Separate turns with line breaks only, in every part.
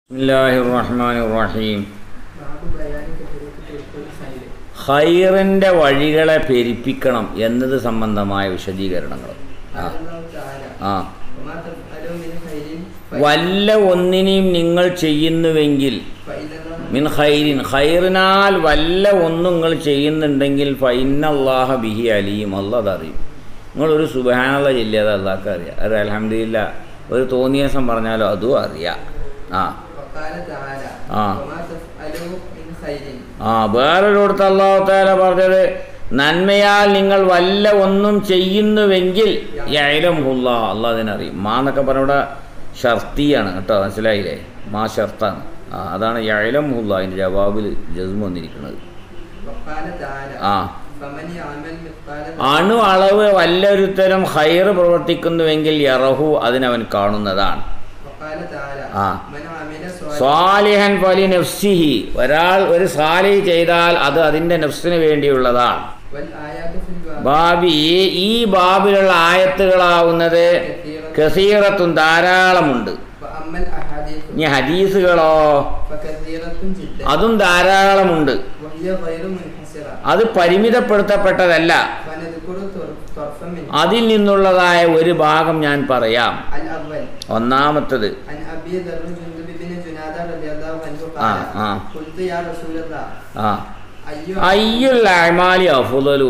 ബിസ്മില്ലാഹി റഹ്മാൻ റഹീം
ബാബു ബയാനി കബീറത്ത് തിരുപ്പതി സൈഡ്
ഖൈറിൻ്റെ വഴികളെ പെരിപ്പിക്കണം എന്നത് സംബന്ധമായ വിശദീകരണങ്ങൾ ആ
അല്ലാഹു തആല
ആ
വമാ തഫ്അലു മിൻ ഖൈരിൻ
വല്ല ഒന്നിനെയും നിങ്ങൾ ചെയ്യുന്നുവെങ്കിൽ
ഫഇനല്ലാഹ
മിൻ ഖൈരിൻ ഖൈറിനാൽ വല്ല ഒന്നും നിങ്ങൾ ചെയ്യുന്നുണ്ടെങ്കിൽ ഫൈനല്ലാഹ ബിഹി അലീം അല്ല അതറിയും നിങ്ങളൊരു സുബഹാനുള്ള ചെല്ലിയത് അള്ളാഹ്ക്ക് അറിയാം അത് അലഹമില്ല ഒരു തോന്നിയസം പറഞ്ഞാലോ അതും അറിയാം ആ
വഖാല തആല
ആ.
വമാ തഫ്അലു മിൻ ഖൈരിൻ
ആ വേറൊരിടത്ത് അള്ളാഹു താല പറഞ്ഞത് നന്മയാൽ നിങ്ങൾ വല്ല ഒന്നും ചെയ്യുന്നുവെങ്കിൽ യലംഹുല്ല അള്ളാഹ് അതിനറിയും മാ എന്നൊക്കെ പറഞ്ഞ ഇവിടെ ഷർത്തിയാണ് കേട്ടോ മനസ്സിലായില്ലേ മാ ഷർത്താണ് ആ അതാണ് യലംഹുല്ല അതിൻ്റെ ജവാബിൽ ജസ്മ വന്നിരിക്കുന്നത്
വഖാല തആല
ആ
ഫമൻ യഅമൽ മിത്ഖാല
അണു അളവ് വല്ലൊരുത്തരം ഹൈറ് പ്രവർത്തിക്കുന്നുവെങ്കിൽ യറഹു അതിനവൻ കാണുന്നതാണ്
വഖാല തആല
ആ.
മൻ അമില സ്വാലിഹൻ
സ്വാലിഹൻ ഫലി നഫ്സിഹി ഒരാൾ ഒരു സാലി ചെയ്താൽ അത് അതിൻ്റെ നഫ്സിന് വേണ്ടിയുള്ളതാണ്
വൽ ആയാതു ഫിൽ ബാബ്
ബാബി ഈ ബാബിലുള്ള ആയത്തുകളാവുന്നത് കസീറത്തും ധാരാളമുണ്ട്
വഅമ്മൽ അഹാദീഥു
ഇനി ഹദീസുകളോ
ഫകസീറത്തുൻ ജിദ്ദൻ
അതും ധാരാളമുണ്ട്
വഹിയ ഗൈറു മുൻഹസിറ
അത് പരിമിതപ്പെടുത്തപ്പെട്ടതല്ല
ഫനദ്കുറു ത്വർഫൻ മിൻ
അതിൽ നിന്നുള്ളതായ ഒരു ഭാഗം ഞാൻ പറയാം
അൽ അവൽ
ഒന്നാമത്തത്
عن أبي ذر جندب بن جنادة رضي الله عنه
آه،
قال
آه.
قلت يا رسول الله
ആ
أي
അയ്യുൽ അമാലി അഫുദലു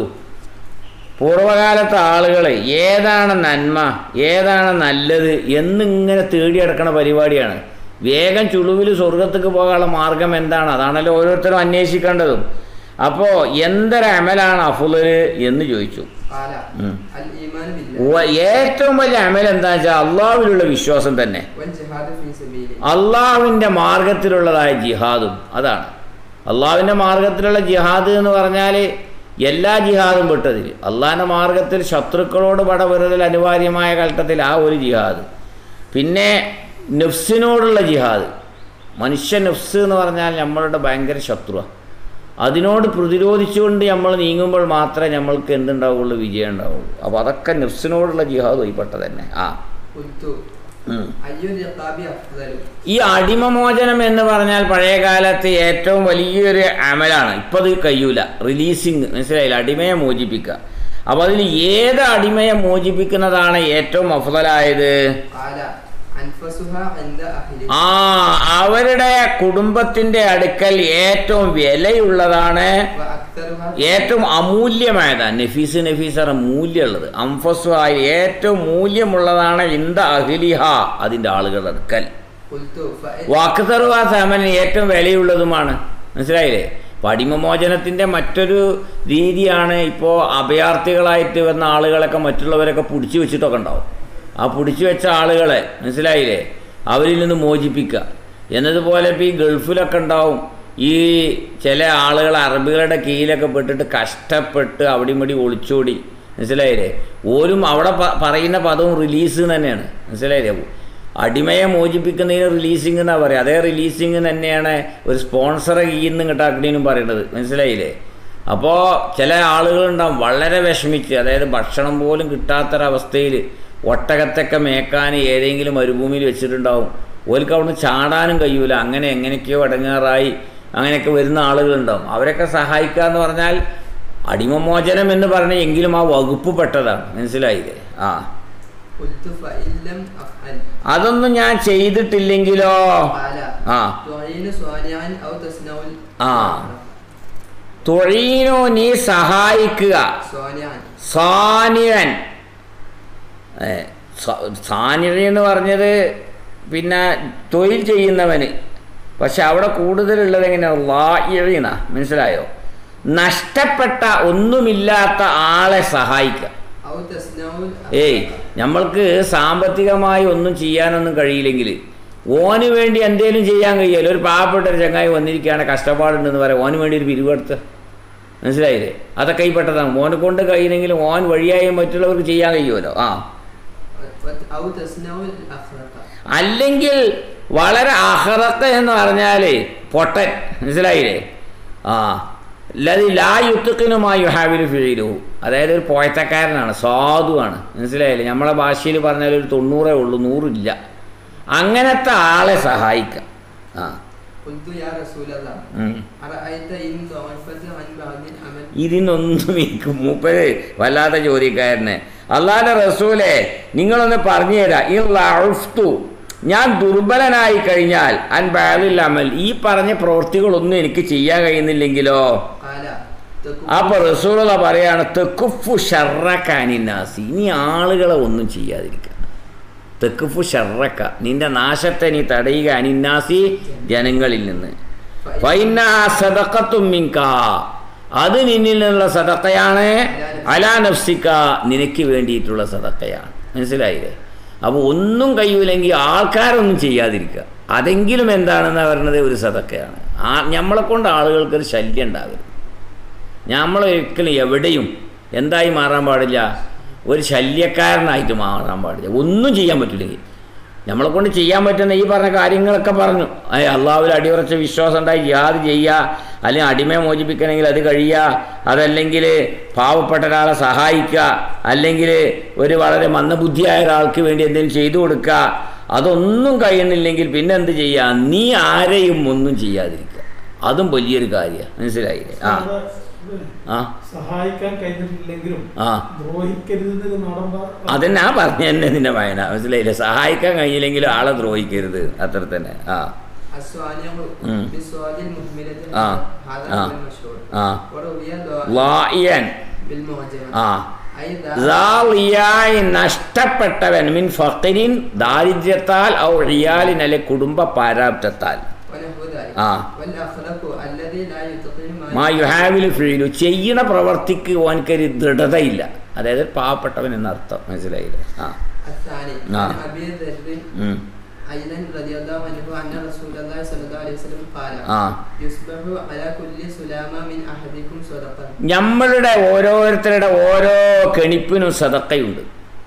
പൂർവകാലത്തെ ആളുകൾ ഏതാണ് നന്മ ഏതാണ് നല്ലത് എന്നിങ്ങനെ തേടിയെടുക്കണ പരിപാടിയാണ് വേഗം ചുളുവിൽ സ്വർഗത്തേക്ക് പോകാനുള്ള മാർഗം എന്താണ് അതാണല്ലോ ഓരോരുത്തരും അന്വേഷിക്കേണ്ടതും അപ്പോൾ എന്തൊരു അമലാണ് അഫുദല് എന്ന് ചോദിച്ചു
قال
ഉം.
الإيمان بالله
വ- ഏറ്റവും വലിയ അമൽ എന്താ വെച്ചാൽ അള്ളാഹുവിലുള്ള വിശ്വാസം തന്നെ
والجهاد في سبيله
അള്ളാഹുവിൻ്റെ മാർഗത്തിലുള്ളതായ ജിഹാദും അതാണ് അള്ളാഹുവിൻ്റെ മാർഗത്തിലുള്ള ജിഹാദ് എന്ന് പറഞ്ഞാൽ എല്ലാ ജിഹാദും പെട്ടതിൽ അള്ളാഹിൻ്റെ മാർഗത്തിൽ ശത്രുക്കളോട് പടപെറുതൽ അനിവാര്യമായ ഘട്ടത്തിൽ ആ ഒരു ജിഹാദ് പിന്നെ നഫ്സിനോടുള്ള ജിഹാദ് മനുഷ്യ നഫ്സ് എന്ന് പറഞ്ഞാൽ നമ്മളുടെ ഭയങ്കര ശത്രുവാണ് അതിനോട് പ്രതിരോധിച്ചുകൊണ്ട് നമ്മൾ നീങ്ങുമ്പോൾ മാത്രമേ നമ്മൾക്ക് എന്തുണ്ടാവുള്ളൂ വിജയം ഉണ്ടാവുള്ളൂ അപ്പോൾ അതൊക്കെ നഫ്സിനോടുള്ള ജിഹാദ് വഴിപ്പെട്ട തന്നെ ആ
قلت
ഉം.
أي الرقاب أفضل
ഈ അടിമമോചനം എന്ന് പറഞ്ഞാൽ പഴയ കാലത്ത് ഏറ്റവും വലിയൊരു അമലാണ് ഇപ്പം അത് കഴിയൂല റിലീസിങ് മനസ്സിലായില്ല അടിമയെ മോചിപ്പിക്കുക അപ്പോൾ അതിൽ ഏത് അടിമയെ മോചിപ്പിക്കുന്നതാണ് ഏറ്റവും അഫലായത്
قال أنفسها عند أهلها
ആ അവരുടെ കുടുംബത്തിൻ്റെ അടുക്കൽ ഏറ്റവും വിലയുള്ളതാണ്
وأكثرها
ഏറ്റവും അമൂല്യമായതാണ് നഫീസ് നഫീസറ മൂല്യമുള്ളത് അംഫസ്വായി ഏറ്റവും മൂല്യമുള്ളതാണ് ഇന്ത അഹിലിഹ അതിൻ്റെ ആളുകളുടെ അടുക്കൽ
قلت فإن
വാക്കുതറുവ സാമന് ഏറ്റവും വിലയുള്ളതുമാണ് മനസ്സിലായില്ലേ പടിമമോചനത്തിൻ്റെ മറ്റൊരു രീതിയാണ് ഇപ്പോൾ അഭയാർത്ഥികളായിട്ട് വന്ന ആളുകളൊക്കെ മറ്റുള്ളവരൊക്കെ പിടിച്ചു വെച്ചിട്ടൊക്കെ ഉണ്ടാവും ആ പിടിച്ചു വെച്ച ആളുകളെ മനസ്സിലായില്ലേ അവരിൽ നിന്ന് മോചിപ്പിക്കുക എന്നതുപോലെ ഇപ്പോൾ ഈ ഗൾഫിലൊക്കെ ഉണ്ടാവും ഈ ചില ആളുകൾ അറബികളുടെ കീഴിലൊക്കെ പെട്ടിട്ട് കഷ്ടപ്പെട്ട് അവിടെയും ഇവിടെ ഒളിച്ചോടി മനസ്സിലായില്ലേ ഓരും അവിടെ പ- പറയുന്ന പദവും റിലീസ് തന്നെയാണ് മനസ്സിലായില്ലേ അടിമയെ മോചിപ്പിക്കുന്നതിന് റിലീസിംഗ് എന്നാ പറയുക അതേ റിലീസിംഗ് തന്നെയാണ് ഒരു സ്പോൺസറെ കീഴിൽ നിന്ന് കിട്ടാക്കണേനും പറയുന്നത് മനസ്സിലായില്ലേ അപ്പോൾ ചില ആളുകളുണ്ടാവും വളരെ വിഷമിച്ച് അതായത് ഭക്ഷണം പോലും കിട്ടാത്തൊരവസ്ഥയിൽ ഒട്ടകത്തൊക്കെ മേക്കാൻ ഏതെങ്കിലും മരുഭൂമിയിൽ വെച്ചിട്ടുണ്ടാവും ഓർക്ക് അവിടുന്ന് ചാടാനും കഴിയൂല അങ്ങനെ എങ്ങനെയൊക്കെയോ അടങ്ങാറായി അങ്ങനെയൊക്കെ വരുന്ന ആളുകളുണ്ടാവും അവരൊക്കെ സഹായിക്കുക എന്ന് പറഞ്ഞാൽ അടിമമോചനം എന്ന് പറഞ്ഞ എങ്കിലും ആ വകുപ്പ് പെട്ടതാണ് മനസ്സിലായില്ലേ ആ
قلت فإن لم أفعل
അതൊന്നും ഞാൻ ചെയ്തിട്ടില്ലെങ്കിലോ
قال
ആ
تعين صانعا أو تصنع
ആ. തൊഴീനോ നീ സഹായിക്കുക
صانعا
സാനിയൻ ഏ, സ- സാനിയൻ എന്ന് പറഞ്ഞത് പിന്നെ തൊഴിൽ ചെയ്യുന്നവന് പക്ഷെ അവിടെ കൂടുതലുള്ളത് എങ്ങനെയാണ് ലായിണ മനസ്സിലായോ നഷ്ടപ്പെട്ട ഒന്നുമില്ലാത്ത ആളെ സഹായിക്കുക
أو تصنع
ഏയ് നമ്മൾക്ക് സാമ്പത്തികമായി ഒന്നും ചെയ്യാനൊന്നും കഴിയില്ലെങ്കിൽ ഓന് വേണ്ടി എന്തേലും ചെയ്യാൻ കഴിയുമല്ലോ ഒരു പാവപ്പെട്ട ഒരു ചങ്ങായി വന്നിരിക്കുകയാണ് കഷ്ടപ്പാടുണ്ടെന്ന് പറയാം ഓന് വേണ്ടി ഒരു പിരിവെടുത്ത് മനസ്സിലായില്ലേ അതൊക്കെ കൈപ്പെട്ടതാണ് ഓനെ കൊണ്ട് കഴിയുന്നെങ്കിലും ഓൻ വഴിയായി മറ്റുള്ളവർക്ക് ചെയ്യാൻ കഴിയുമല്ലോ ആ
أو تصنع الأخرق
അല്ലെങ്കിൽ വളരെ അഹറത്ത് എന്ന് പറഞ്ഞാൽ പൊട്ടൻ മനസ്സിലായില്ലേ ആ അല്ലാതെ ലാ യുത്തുക്കിനുമായി ഹാബിലു ഫീലു അതായത് ഒരു പോയത്തക്കാരനാണ് സാധുവാണ് മനസ്സിലായില്ലേ നമ്മളെ ഭാഷയിൽ പറഞ്ഞാൽ ഒരു തൊണ്ണൂറേ ഉള്ളൂ നൂറില്ല അങ്ങനത്തെ ആളെ സഹായിക്കാം ആ
قلت يا رسول الله
ഉം.
أرأيت إن ضعفت عن بعض العمل
ഇതിനൊന്നും എനിക്ക് മൂപ്പര് വല്ലാത്ത ജോലിക്കാരനെ അള്ളാന്റെ റസൂലെ നിങ്ങളൊന്ന് പറഞ്ഞു തരാ ഈ ലഫ്തു ഞാൻ ദുർബലനായി കഴിഞ്ഞാൽ അൻ ബാലിൽ അമൽ ഈ പറഞ്ഞ പ്രവൃത്തികളൊന്നും എനിക്ക് ചെയ്യാൻ കഴിയുന്നില്ലെങ്കിലോ
قال
അപ്പൊ റസൂല പറയാണ് തെക്കുഫു ഷർറക്കാനിന്നാസി ഇനി ആളുകളെ ഒന്നും ചെയ്യാതിരിക്കുക തെക്കുഫു ഷർറക്ക നിന്റെ നാശത്തെ നീ തടയുക അനിന്നാസി ജനങ്ങളിൽ നിന്ന് ഫൈന സദക്കത്തും മിങ്ക അത് നിന്നിൽ നിന്നുള്ള സദക്കയാണ് അലാ നഫ്സിക്ക നിനക്ക് വേണ്ടിയിട്ടുള്ള സദക്കയാണ് മനസ്സിലായില്ലേ അപ്പോൾ ഒന്നും കഴിയൂലെങ്കിൽ ആൾക്കാരൊന്നും ചെയ്യാതിരിക്കുക അതെങ്കിലും എന്താണെന്ന് പറയുന്നത് ഒരു സദക്കയാണ് ആ നമ്മളെ കൊണ്ട് ആളുകൾക്കൊരു ശല്യം ഉണ്ടാകരുത് നമ്മളൊരിക്കലും എവിടെയും എന്തായി മാറാൻ പാടില്ല ഒരു ശല്യക്കാരനായിട്ട് മാറാൻ പാടില്ല ഒന്നും ചെയ്യാൻ പറ്റില്ലെങ്കിൽ നമ്മളെ കൊണ്ട് ചെയ്യാൻ പറ്റുന്ന ഈ പറഞ്ഞ കാര്യങ്ങളൊക്കെ പറഞ്ഞു ഏ അള്ളാഹുവിൽ അടിയുറച്ച വിശ്വാസം ഉണ്ടായി ജിഹാദ് ചെയ്യുക അല്ലെങ്കിൽ അടിമയെ മോചിപ്പിക്കണമെങ്കിൽ അത് കഴിയുക അതല്ലെങ്കിൽ പാവപ്പെട്ട ഒരാളെ സഹായിക്കുക അല്ലെങ്കിൽ ഒരു വളരെ മന്ദബുദ്ധിയായ ഒരാൾക്ക് വേണ്ടി എന്തെങ്കിലും ചെയ്തു കൊടുക്കുക അതൊന്നും കഴിയുന്നില്ലെങ്കിൽ പിന്നെ എന്ത് ചെയ്യുക നീ ആരെയും ഒന്നും ചെയ്യാതിരിക്കുക അതും വലിയൊരു കാര്യമാണ് മനസ്സിലായില്ലേ ആ ആ
സഹായിക്കാൻ കഴിഞ്ഞിട്ടില്ലെങ്കിലും
ആ
ദ്രോഹിക്കരുതെന്ന് നടന്ന
അതെന്നെ ആ പറഞ്ഞു തന്നെ നിന്റെ വായന മനസ്സിലായില്ലേ സഹായിക്കാൻ കഴിഞ്ഞില്ലെങ്കിലും ആളെ ദ്രോഹിക്കരുത് അത്ര തന്നെ ആ
الصانع
مم.
بالصاد المهملة
آه.
هذا
آه.
هو المشهور
ആ
وروي ضاع-
ലായൻ
بالمعجم
ആ
أي ذا
ലാളിയായി നഷ്ടപ്പെട്ടവൻ മിൻ ഫഖിരിൻ ദാരിദ്ര്യത്താൽ ഔ ഇയാലിൻ അല്ലെ കുടുംബ പാരാപ്തത്താൽ
ونحو ذلك
آه.
والأخلاق الذي لا يتقن
മാ യുഹാവിൽ ഫീലു ചെയ്യുന്ന പ്രവർത്തിക്ക് ഓനക്കൊരു ദൃഢതയില്ല അതായത് പാവപ്പെട്ടവൻ എന്നർത്ഥം മനസ്സിലായില്ലേ ആ
الثاني
آه.
عن أبي ذر
ഉം.
أيضا رضي الله عنه أن رسول الله صلى الله عليه وسلم قال
ആ
يصبح على كل سلامة من أحدكم صدقة
നമ്മളുടെ ഓരോരുത്തരുടെ ഓരോ കെണിപ്പിനും സതക്കയുണ്ട്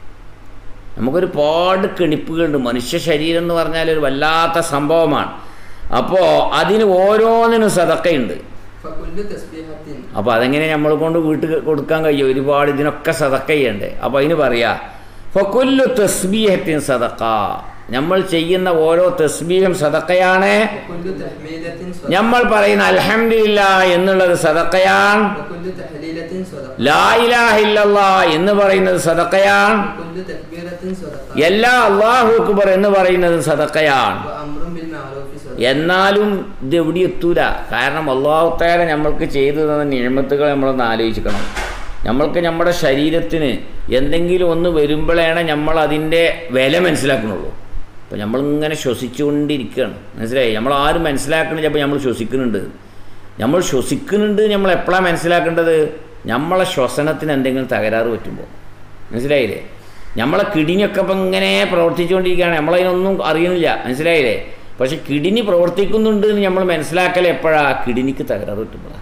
നമുക്കൊരു പാട് കെണിപ്പുകളുണ്ട് മനുഷ്യ ശരീരം എന്ന് പറഞ്ഞാൽ ഒരു വല്ലാത്ത സംഭവമാണ് അപ്പോൾ അതിന് ഓരോന്നിനും സതക്കയുണ്ട്
فكل تسبيحة
അപ്പോൾ അതെങ്ങനെ നമ്മൾ കൊണ്ട് വീട്ടിൽ കൊടുക്കാൻ കഴിയും ഒരുപാട് ഇതിനൊക്കെ സതക്ക ചെയ്യണ്ടേ അപ്പോൾ അതിന് പറയാ ഫൊക്കൊല്ലു തസ്ബീഹത്തിൻ സതക്ക നമ്മൾ ചെയ്യുന്ന ഓരോ തസ്ബീഹും സതക്കയാണ്
وكل تحميدة صدقة
നമ്മൾ പറയുന്ന അൽഹംദുലില്ല എന്നുള്ളത് സതക്കയാണ്
وكل تحليلة صدقة
ലാ ഇലാഹ ഇല്ലല്ലാ എന്ന് പറയുന്നത് സദക്കയാണ്
وكل تكبيرة صدقة
എല്ലാ അള്ളാഹു അക്ബർ എന്ന് പറയുന്നത് സദക്കയാണ്
وأمر بالمعروف صدقة
എന്നാലും ഇത് എവിടെ എത്തൂല കാരണം അള്ളാഹുത്താര നമ്മൾക്ക് ചെയ്തു തന്ന നിയമത്തുകൾ നമ്മളൊന്ന് ആലോചിക്കണം നമ്മൾക്ക് നമ്മുടെ ശരീരത്തിന് എന്തെങ്കിലും ഒന്ന് വരുമ്പോഴാണ് നമ്മൾ അതിൻ്റെ വില മനസ്സിലാക്കണുള്ളൂ അപ്പോൾ നമ്മളിങ്ങനെ ശ്വസിച്ചുകൊണ്ടിരിക്കുകയാണ് മനസ്സിലായി നമ്മൾ ആരും മനസ്സിലാക്കണില്ല അപ്പോൾ നമ്മൾ ശ്വസിക്കുന്നുണ്ട് നമ്മൾ ശ്വസിക്കുന്നുണ്ട് നമ്മൾ എപ്പോഴാണ് മനസ്സിലാക്കേണ്ടത് നമ്മളെ ശ്വസനത്തിന് എന്തെങ്കിലും തകരാറ് പറ്റുമ്പോൾ മനസ്സിലായില്ലേ നമ്മളെ കിടിനിയൊക്കെ ഇപ്പം ഇങ്ങനെ പ്രവർത്തിച്ചുകൊണ്ടിരിക്കുകയാണ് നമ്മളതിനൊന്നും അറിയുന്നില്ല മനസ്സിലായില്ലേ പക്ഷെ കിഡിനി പ്രവർത്തിക്കുന്നുണ്ട് എന്ന് നമ്മൾ മനസ്സിലാക്കൽ എപ്പോഴാണ് കിഡിനിക്ക് തകരാറ് പറ്റുമ്പോഴാണ്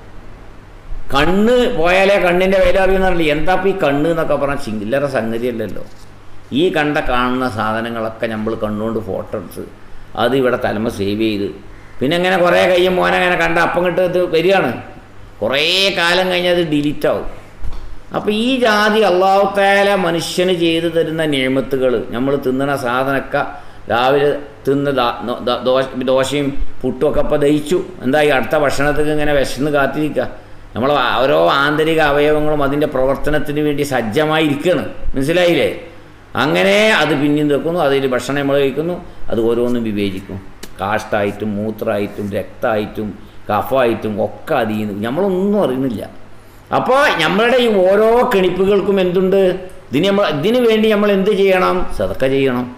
കണ്ണ് പോയാലേ കണ്ണിൻ്റെ വില അറിയുന്നറിയില്ല എന്താ ഇപ്പം ഈ കണ്ണ് എന്നൊക്കെ പറഞ്ഞാൽ ചില്ലറ സംഗതിയല്ലല്ലോ ഈ കണ്ട കാണുന്ന സാധനങ്ങളൊക്കെ നമ്മൾ കണ്ണുകൊണ്ട് ഫോട്ടോ എടുത്ത് അത് ഇവിടെ തലമ സേവ് ചെയ്ത് പിന്നെ ഇങ്ങനെ കുറേ കയ്യും മോനെ അങ്ങനെ കണ്ട അപ്പം കിട്ട് ഇത് വരികയാണ് കുറേ കാലം കഴിഞ്ഞ് അത് ഡിലീറ്റ് ആവും അപ്പോൾ ഈ ജാതി അള്ളാഹുത്താല മനുഷ്യന് ചെയ്തു തരുന്ന നിയമത്തുകൾ നമ്മൾ തിന്നണ സാധനമൊക്കെ രാവിലെ തിന്ന് ദാ- നോ- ദ- ദോശ ദോശയും പുട്ടുമൊക്കെ ഇപ്പോൾ ദഹിച്ചു എന്തായി അടുത്ത ഭക്ഷണത്തിന് ഇങ്ങനെ വിശന്ന് കാത്തിരിക്കുക നമ്മൾ ഓരോ ആന്തരിക അവയവങ്ങളും അതിൻ്റെ പ്രവർത്തനത്തിന് വേണ്ടി സജ്ജമായിരിക്കുകയാണ് മനസ്സിലായില്ലേ അങ്ങനെ അത് പിന്നെയും വെക്കുന്നു അതിൽ ഭക്ഷണം നമ്മൾ കഴിക്കുന്നു അത് ഓരോന്നും വിവേചിക്കും കാഷ്ടായിട്ടും മൂത്രമായിട്ടും രക്തമായിട്ടും കഫമായിട്ടും ഒക്കെ അതിൽ നിന്ന് നമ്മളൊന്നും അറിയുന്നില്ല അപ്പോൾ നമ്മളുടെ ഈ ഓരോ കെണിപ്പുകൾക്കും എന്തുണ്ട് ഇതിന് നമ്മൾ ഇതിന് വേണ്ടി നമ്മൾ എന്ത് ചെയ്യണം സതക്ക ചെയ്യണം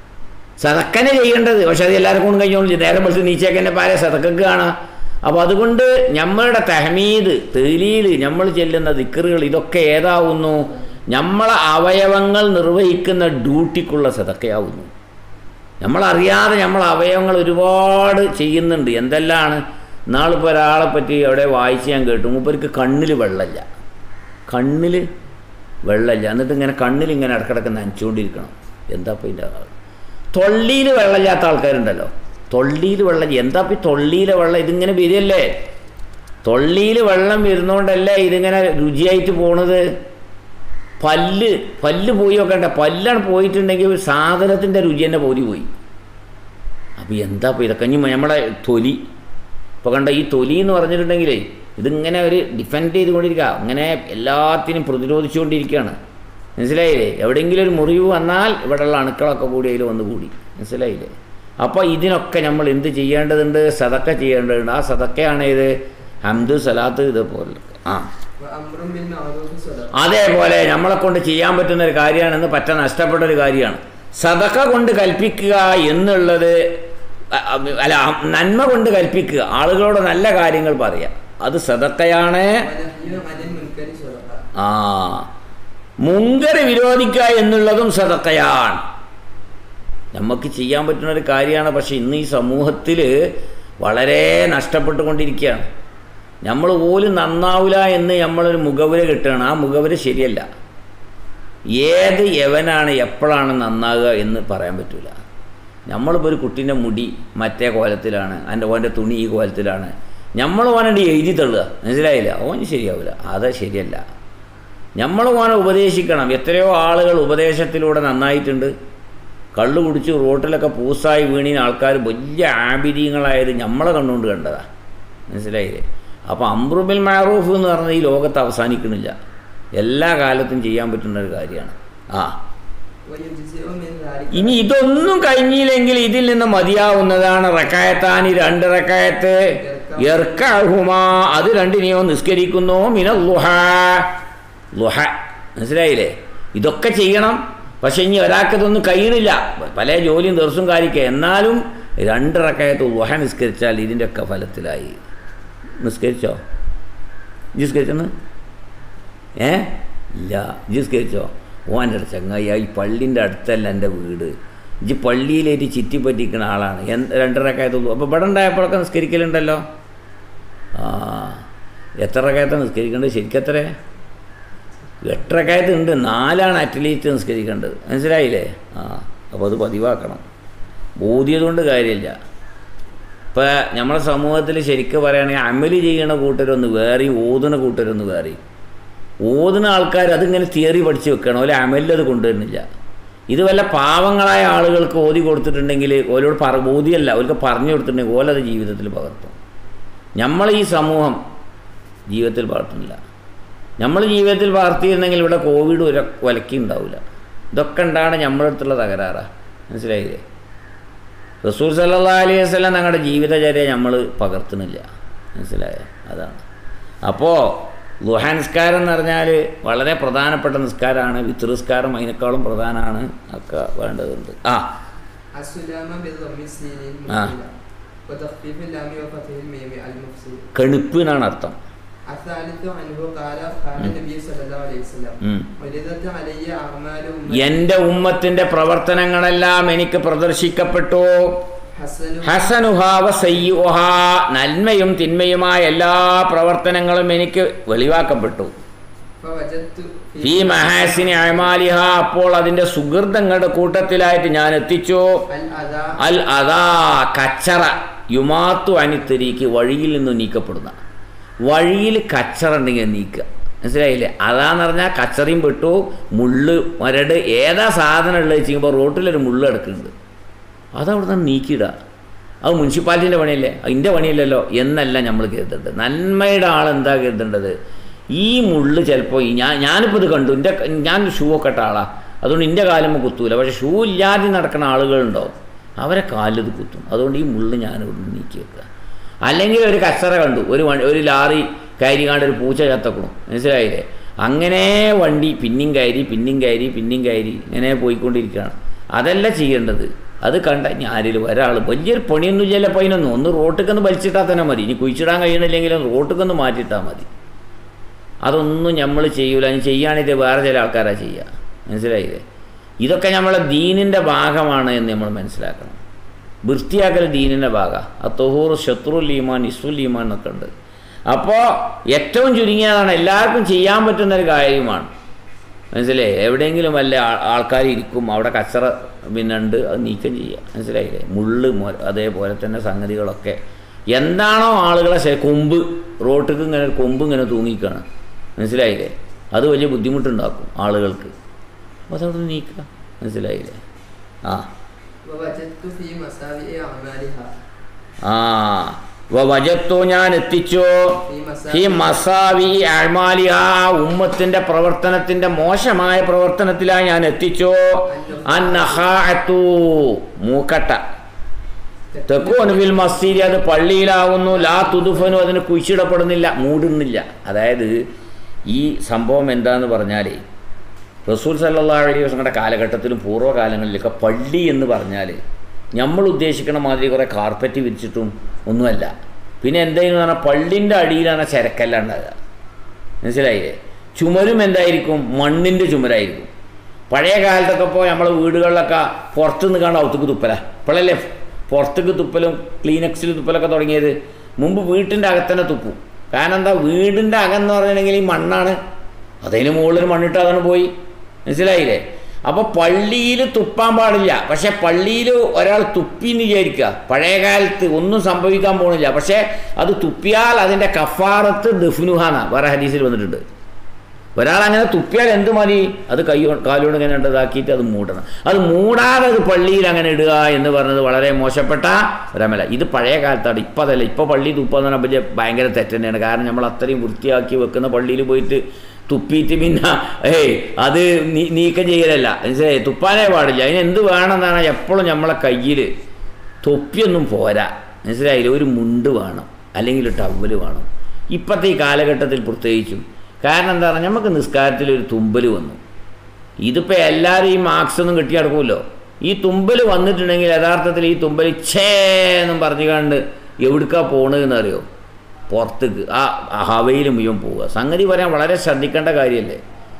സതക്കനെ ചെയ്യേണ്ടത് പക്ഷെ അത് എല്ലാവർക്കും കഴിഞ്ഞോളൂ നേരം വെച്ച് നീച്ചേക്കന്നെ പാരെ സതക്കക്ക് കാണാം അപ്പോൾ അതുകൊണ്ട് നമ്മളുടെ തഹമീദ് തെലീൽ നമ്മൾ ചെല്ലുന്ന ദിക്കറുകൾ ഇതൊക്കെ ഏതാവുന്നു നമ്മളെ അവയവങ്ങൾ നിർവഹിക്കുന്ന ഡ്യൂട്ടിക്കുള്ള സതക്കയാവുന്നു നമ്മളറിയാതെ നമ്മൾ അവയവങ്ങൾ ഒരുപാട് ചെയ്യുന്നുണ്ട് എന്തെല്ലാണ് നാളിപ്പോൾ ഒരാളെ പറ്റി എവിടെ വായിച്ച് ഞാൻ കേട്ടു മൂപ്പർക്ക് കണ്ണിൽ വെള്ളമില്ല കണ്ണിൽ വെള്ളമില്ല എന്നിട്ട് ഇങ്ങനെ കണ്ണിൽ ഇങ്ങനെ ഇടക്കിടക്ക് നനച്ചുകൊണ്ടിരിക്കണം എന്താ ഇപ്പം ഇതിൻ്റെ തൊള്ളിയിൽ വെള്ളമില്ലാത്ത ആൾക്കാരുണ്ടല്ലോ തൊള്ളിയിൽ വെള്ളം എന്താ ഇപ്പം ഈ തൊള്ളിയിലെ വെള്ളം ഇതിങ്ങനെ വരികയല്ലേ തൊള്ളിയിൽ വെള്ളം വരുന്നോണ്ടല്ലേ ഇതിങ്ങനെ രുചിയായിട്ട് പോണത് പല്ല് പല്ല് പോയി നോക്കണ്ട പല്ലാണ് പോയിട്ടുണ്ടെങ്കിൽ ഒരു സാധനത്തിൻ്റെ രുചി തന്നെ പോരി പോയി അപ്പോൾ എന്താ ഇപ്പോൾ ഇതൊക്കെ ഇനി നമ്മുടെ തൊലി ഇപ്പോൾ കണ്ട ഈ തൊലി എന്ന് പറഞ്ഞിട്ടുണ്ടെങ്കിലേ ഇതിങ്ങനെ ഒരു ഡിഫെൻഡ് ചെയ്തുകൊണ്ടിരിക്കുക അങ്ങനെ എല്ലാത്തിനും പ്രതിരോധിച്ചുകൊണ്ടിരിക്കുകയാണ് മനസ്സിലായില്ലേ എവിടെയെങ്കിലും ഒരു മുറിവ് വന്നാൽ ഇവിടെയുള്ള അണുക്കളൊക്കെ കൂടി അതിൽ വന്ന് കൂടി മനസ്സിലായില്ലേ അപ്പോൾ ഇതിനൊക്കെ നമ്മൾ എന്ത് ചെയ്യേണ്ടതുണ്ട് സതക്ക ചെയ്യേണ്ടതുണ്ട് ആ സതക്കയാണ് ഇത് ഹംദ് സലാത്ത് ഇതുപോലെ ആ
وأمر بالمعروف صدقة
അതേപോലെ നമ്മളെ കൊണ്ട് ചെയ്യാൻ പറ്റുന്ന ഒരു കാര്യമാണെന്ന് പറ്റ നഷ്ടപ്പെട്ട ഒരു കാര്യമാണ് സതക്ക കൊണ്ട് കൽപ്പിക്കുക എന്നുള്ളത് അ- അ- അല്ല നന്മ കൊണ്ട് കൽപ്പിക്കുക ആളുകളോട് നല്ല കാര്യങ്ങൾ പറയുക അത് സതക്കയാണ്
ونهي عن المنكر صدقة
ആ മുങ്കർ വിരോധിക്കുക എന്നുള്ളതും സതക്കയാണ് നമുക്ക് ചെയ്യാൻ പറ്റുന്ന ഒരു കാര്യമാണ് പക്ഷെ ഇന്ന് ഈ സമൂഹത്തിൽ വളരെ നഷ്ടപ്പെട്ടുകൊണ്ടിരിക്കുകയാണ് നമ്മൾ പോലും നന്നാവില്ല എന്ന് നമ്മളൊരു മുഖവുര കിട്ടുകയാണ് ആ മുഖവുര ശരിയല്ല ഏത് യവനാണ് എപ്പോഴാണ് നന്നാകുക എന്ന് പറയാൻ പറ്റില്ല നമ്മളിപ്പോൾ ഒരു കുട്ടീൻ്റെ മുടി മറ്റേ കോലത്തിലാണ് എൻ്റെ ഓൻ്റെ തുണി ഈ കോലത്തിലാണ് നമ്മൾ ഓനണ്ട് എഴുതി തള്ളുക മനസ്സിലായില്ല ഓൻ ശരിയാവില്ല അത് ശരിയല്ല നമ്മൾ ഓനെ ഉപദേശിക്കണം എത്രയോ ആളുകൾ ഉപദേശത്തിലൂടെ നന്നായിട്ടുണ്ട് കള്ളു കുടിച്ച് റോട്ടിലൊക്കെ പൂസായി വീണിന് ആൾക്കാർ വലിയ ആബിര്യങ്ങളായത് നമ്മളെ കണ്ടുകൊണ്ട് കണ്ടതാ മനസ്സിലായില്ലേ അപ്പോൾ അമ്രുബിൽ മാറൂഫ് എന്ന് പറഞ്ഞാൽ ഈ ലോകത്ത് അവസാനിക്കണില്ല എല്ലാ കാലത്തും ചെയ്യാൻ പറ്റുന്ന ഒരു കാര്യമാണ് ആ
ويجزئ من ذلك
ഇനി ഇതൊന്നും കഴിഞ്ഞില്ലെങ്കിൽ ഇതിൽ നിന്ന് മതിയാവുന്നതാണ് റക്കായത്താനി രണ്ട് റക്കായത്ത് എർക്കാഹുമാ അത് രണ്ടിനെയോ നിസ്കരിക്കുന്നു മിന ലുഹ ലുഹ മനസ്സിലായില്ലേ ഇതൊക്കെ ചെയ്യണം പക്ഷെ ഇനി ഒരാൾക്ക് ഇതൊന്നും കഴിയണില്ല പല ജോലിയും ദിവസവും കാര്യക്കുക എന്നാലും രണ്ട് റക്കായത്ത് ലുഹ നിസ്കരിച്ചാൽ ഇതിൻ്റെയൊക്കെ ഫലത്തിലായി നിസ്കരിച്ചോ ഇജ്ജ് നിസ്കരിച്ചെന്ന് ഏ ഇല്ല ഇജ്ജ് നിസ്കരിച്ചോ ഓൻ്റെ അടുത്ത് ചങ്ങായി ഈ പള്ളിൻ്റെ അടുത്തല്ല എൻ്റെ വീട് ഇജ്ജ് പള്ളിയിലേറ്റ് ചുറ്റിപ്പറ്റിക്കുന്ന ആളാണ് എന്ത് രണ്ടരക്കായത്തുള്ളൂ അപ്പോൾ ഇവിടെ ഉണ്ടായപ്പോഴൊക്കെ നിസ്കരിക്കലുണ്ടല്ലോ ആ എത്ര റക്കായത്താണ് നിസ്കരിക്കേണ്ടത് ശരിക്കും എത്ര എട്ടരക്കായത്ത് ഉണ്ട് നാലാണ് അറ്റ്ലീസ്റ്റ് നിസ്കരിക്കേണ്ടത് മനസ്സിലായില്ലേ ആ അപ്പോൾ അത് പതിവാക്കണം ബോധ്യതുകൊണ്ട് കാര്യമില്ല ഇപ്പം നമ്മുടെ സമൂഹത്തിൽ ശരിക്കും പറയുകയാണെങ്കിൽ അമല് ചെയ്യണ കൂട്ടരൊന്ന് വേറെ ഓതുന്ന കൂട്ടരൊന്ന് വേറെ ഓതുന്ന ആൾക്കാർ അതിങ്ങനെ തിയറി പഠിച്ച് വെക്കണം ഓലെ അമലിൽ അത് കൊണ്ടുവരുന്നില്ല ഇത് വല്ല പാവങ്ങളായ ആളുകൾക്ക് ഓതി കൊടുത്തിട്ടുണ്ടെങ്കിൽ ഓലോട് പറ ഓതിയല്ല ഓർക്ക് പറഞ്ഞു കൊടുത്തിട്ടുണ്ടെങ്കിൽ ഓലത് ജീവിതത്തിൽ പകർത്തും നമ്മൾ ഈ സമൂഹം ജീവിതത്തിൽ പകർത്തുന്നില്ല നമ്മൾ ജീവിതത്തിൽ പകർത്തിയിരുന്നെങ്കിൽ ഇവിടെ കോവിഡ് ഒരു ഒലക്കി ഉണ്ടാവില്ല ഇതൊക്കെ ഉണ്ടാണ് നമ്മുടെ അടുത്തുള്ള തകരാറാ മനസ്സിലായില്ലേ റസൂൽ സല്ലാ അലൈഹി വസ്ലം ഞങ്ങളുടെ ജീവിതചര്യ നമ്മൾ പകർത്തുന്നില്ല മനസ്സിലായോ അതാണ് അപ്പോൾ ലുഹാ നിസ്കാരം എന്ന് പറഞ്ഞാൽ വളരെ പ്രധാനപ്പെട്ട നിസ്കാരമാണ് വിത്ത് നിസ്കാരം അതിനേക്കാളും പ്രധാനമാണ് ഒക്കെ വേണ്ടതുണ്ട് ആ
السلام بضم السين
آه.
المفصلة وتخفيف اللام وفتح الميم المفصل
കെണുപ്പ് എന്നാണ് അർത്ഥം
الثالث عنه قال قال النبي صلى الله عليه وسلم
ഉം.
ولدت علي أعمال
എൻ്റെ ഉമ്മത്തിൻ്റെ പ്രവർത്തനങ്ങളെല്ലാം എനിക്ക് പ്രദർശിക്കപ്പെട്ടു
حسن
ഹസനുഹാവ സയ്യുഹ നന്മയും തിന്മയുമായ എല്ലാ പ്രവർത്തനങ്ങളും എനിക്ക് വെളിവാക്കപ്പെട്ടു
فوجدت
ഈ മഹാസിനി അമാലിഹ അപ്പോൾ അതിൻ്റെ സുഹൃതങ്ങളുടെ കൂട്ടത്തിലായിട്ട് ഞാൻ എത്തിച്ചു
الأذى
അൽ അതാ കച്ചറ യുമാത്തു അനിത്തരീക്ക് വഴിയിൽ നിന്ന് നീക്കപ്പെടുന്ന വഴിയിൽ കച്ചറ ഉണ്ടെങ്കിൽ നീക്കുക മനസ്സിലായില്ലേ അതാന്ന് പറഞ്ഞാൽ കച്ചറയും പെട്ടു മുള്ള് മരട് ഏതാ സാധനം ഉള്ളത് വെച്ചിരിക്കുമ്പോൾ റോട്ടിലൊരു മുള്ള് കിടക്കുന്നുണ്ട് അതവിടെ നിന്ന് നീക്കിയിടുക അത് മുനിസിപ്പാലിറ്റീൻ്റെ പണിയല്ലേ അതിൻ്റെ പണിയല്ലല്ലോ എന്നല്ല നമ്മൾ കരുതേണ്ടത് നന്മയുടെ ആളെന്താ കരുതേണ്ടത് ഈ മുള്ള് ചിലപ്പോൾ ഈ ഞാൻ ഞാനിപ്പോൾ ഇത് കണ്ടു എൻ്റെ ഞാൻ ഷൂ ഒക്കെ ഇട്ട ആളാണ് അതുകൊണ്ട് എൻ്റെ കാലമ്മ കുത്തൂല പക്ഷേ ഷൂ ഇല്ലാതെ നടക്കുന്ന ആളുകളുണ്ടാവും അവരെ കാലിൽ ഇത് കുത്തും അതുകൊണ്ട് ഈ മുള്ള് ഞാൻ ഇവിടെ നീക്കി വെക്കുക അല്ലെങ്കിൽ ഒരു കച്ചറ കണ്ടു ഒരു വണ്ടി ഒരു ലാറി കയറിക്കാണ്ട് ഒരു പൂച്ച ചത്തക്കണം മനസ്സിലായില്ലേ അങ്ങനെ വണ്ടി പിന്നെയും കയറി പിന്നെയും കയറി പിന്നെയും കയറി ഇങ്ങനെ പോയിക്കൊണ്ടിരിക്കുകയാണ് അതല്ല ചെയ്യേണ്ടത് അത് കണ്ട ആരെങ്കിലും ഒരാൾ വലിയൊരു പണിയൊന്നും ഇല്ലല്ലോ അപ്പോൾ അതിനൊന്നും ഒന്ന് റോട്ടിക്കൊന്ന് വലിച്ചിട്ടാൽ തന്നെ മതി ഇനി കുഴിച്ചിടാൻ കഴിയണില്ലെങ്കിലും റോട്ടിക്കൊന്ന് മാറ്റിയിട്ടാൽ മതി അതൊന്നും നമ്മൾ ചെയ്യൂല ഇനി ചെയ്യുകയാണെങ്കിൽ വേറെ ചില ആൾക്കാരാ ചെയ്യുക മനസ്സിലായില്ലേ ഇതൊക്കെ നമ്മളെ ദീനിൻ്റെ ഭാഗമാണ് എന്ന് നമ്മൾ മനസ്സിലാക്കണം വൃത്തിയാക്കൽ ദീനിൻ്റെ ഭാഗം ആ തൊഹൂർ ശത്രുൽ ഈമാൻ ഇസ്ഫുൽ ഈമാൻ എന്നൊക്കെ ഉണ്ട് അപ്പോൾ ഏറ്റവും ചുരുങ്ങിയതാണ് എല്ലാവർക്കും ചെയ്യാൻ പറ്റുന്ന ഒരു കാര്യമാണ് മനസ്സിലായി എവിടെയെങ്കിലും വല്ല ആൾക്കാർ ഇരിക്കും അവിടെ കച്ചറ പിന്നെ ഉണ്ട് അത് നീക്കം ചെയ്യുക മനസ്സിലായില്ലേ മുള്ള് മൊ അതേപോലെ തന്നെ സംഗതികളൊക്കെ എന്താണോ ആളുകളെ ശ- കൊമ്പ് റോട്ടിക്ക് ഇങ്ങനെ ഒരു കൊമ്പ് ഇങ്ങനെ തൂങ്ങിക്കാണ് മനസ്സിലായില്ലേ അത് വലിയ ബുദ്ധിമുട്ടുണ്ടാക്കും ആളുകൾക്ക് അപ്പോൾ അതവിടെ നീക്കുക മനസ്സിലായില്ലേ ആ
ووجدت في مساوئ أعمالها
ആ വജത്തു ഞാൻ എത്തിച്ചു
في
ഈ
مساوئ
മസാവി അഴ്മാലി ആ ഉമ്മത്തിന്റെ പ്രവർത്തനത്തിന്റെ മോശമായ പ്രവർത്തനത്തിലായി ഞാൻ എത്തിച്ചു അന്നഹാഅത്തു മൂക്കട്ട തെക്കുവനുവിൽ മസ്തിരി അത് പള്ളിയിലാവുന്നു ലാ തുതുഫനു അതിന് കുഴിച്ചിടപ്പെടുന്നില്ല മൂടുന്നില്ല അതായത് ഈ സംഭവം എന്താന്ന് പറഞ്ഞാലേ റസൂൽ സല്ലാ അലൈഹി വസ്ലങ്ങളുടെ കാലഘട്ടത്തിലും പൂർവ്വകാലങ്ങളിലൊക്കെ പള്ളി എന്ന് പറഞ്ഞാൽ നമ്മൾ ഉദ്ദേശിക്കണ മാതിരി കുറേ കാർപ്പറ്റ് വിരിച്ചിട്ടും ഒന്നുമല്ല പിന്നെ എന്തെങ്കിലും പറഞ്ഞാൽ പള്ളിൻ്റെ അടിയിലാണ് ചരക്കല്ല ഉണ്ടാകുക മനസ്സിലായില്ലേ ചുമരും എന്തായിരിക്കും മണ്ണിൻ്റെ ചുമരായിരിക്കും പഴയ കാലത്തൊക്കെ ഇപ്പോൾ നമ്മളെ വീടുകളിലൊക്കെ പുറത്ത് നിന്ന് കണ്ട ഔത്തുക്ക് തുപ്പല ഇപ്പോഴല്ലേ പുറത്തേക്ക് തുപ്പലും ക്ലീനക്സിൽ തുപ്പലൊക്കെ തുടങ്ങിയത് മുമ്പ് വീട്ടിൻ്റെ അകത്തന്നെ തുപ്പും കാരണം എന്താ വീടിൻ്റെ അകം എന്ന് പറഞ്ഞിട്ടുണ്ടെങ്കിൽ ഈ മണ്ണാണ് അതിന് മുകളിൽ മണ്ണിട്ട് അതാണ് പോയി മനസ്സിലായില്ലേ അപ്പോൾ പള്ളിയിൽ തുപ്പാൻ പാടില്ല പക്ഷെ പള്ളിയിൽ ഒരാൾ തുപ്പിന്ന് വിചാരിക്കുക പഴയ കാലത്ത് ഒന്നും സംഭവിക്കാൻ പോണില്ല പക്ഷേ അത് തുപ്പിയാൽ അതിൻ്റെ കഫാറത്ത് ദഫ്നുഹാന വേറെ ഹദീസിൽ വന്നിട്ടുണ്ട് ഒരാൾ അങ്ങനെ തുപ്പിയാൽ എന്ത് മതി അത് കൈ കൊ- കാലുകൊണ്ട് ഇങ്ങനെ ഇതാക്കിയിട്ട് അത് മൂടണം അത് മൂടാതെ അത് പള്ളിയിൽ അങ്ങനെ ഇടുക എന്ന് പറഞ്ഞത് വളരെ മോശപ്പെട്ട ഒരമല ഇത് പഴയ കാലത്താണ് ഇപ്പം അതല്ല ഇപ്പോൾ പള്ളി തുപ്പാന്ന് പറഞ്ഞാൽ വലിയ ഭയങ്കര തെറ്റ് തന്നെയാണ് കാരണം നമ്മൾ അത്രയും വൃത്തിയാക്കി വെക്കുന്ന പള്ളിയിൽ പോയിട്ട് തുപ്പിയിട്ട് പിന്നെ ഏയ് അത് നീ- നീക്കം ചെയ്യലല്ല മനസ്സിലായി തുപ്പാനേ പാടില്ല അതിന് എന്ത് വേണമെന്നാണ് എപ്പോഴും നമ്മളെ കയ്യിൽ തൊപ്പിയൊന്നും പോരാ മനസ്സിലായില്ല ഒരു മുണ്ട് വേണം അല്ലെങ്കിൽ ഒരു ടവല് വേണം ഇപ്പോഴത്തെ ഈ കാലഘട്ടത്തിൽ പ്രത്യേകിച്ചും കാരണം എന്താ പറഞ്ഞാൽ നമുക്ക് നിസ്കാരത്തിൽ ഒരു തുമ്പൽ വന്നു ഇതിപ്പോൾ എല്ലാവരും ഈ മാർക്സ് ഒന്നും കിട്ടി നടക്കുമല്ലോ ഈ തുമ്പൽ വന്നിട്ടുണ്ടെങ്കിൽ യഥാർത്ഥത്തിൽ ഈ തുമ്പൽ ഛേ എന്നും പറഞ്ഞു കണ്ട് എവിടുക്കാ പോണതെന്ന് അറിയോ പുറത്തേക്ക് ആ ഹവയിൽ മുഴുവൻ പോവുക സംഗതി പറയാൻ വളരെ ശ്രദ്ധിക്കേണ്ട കാര്യമല്ലേ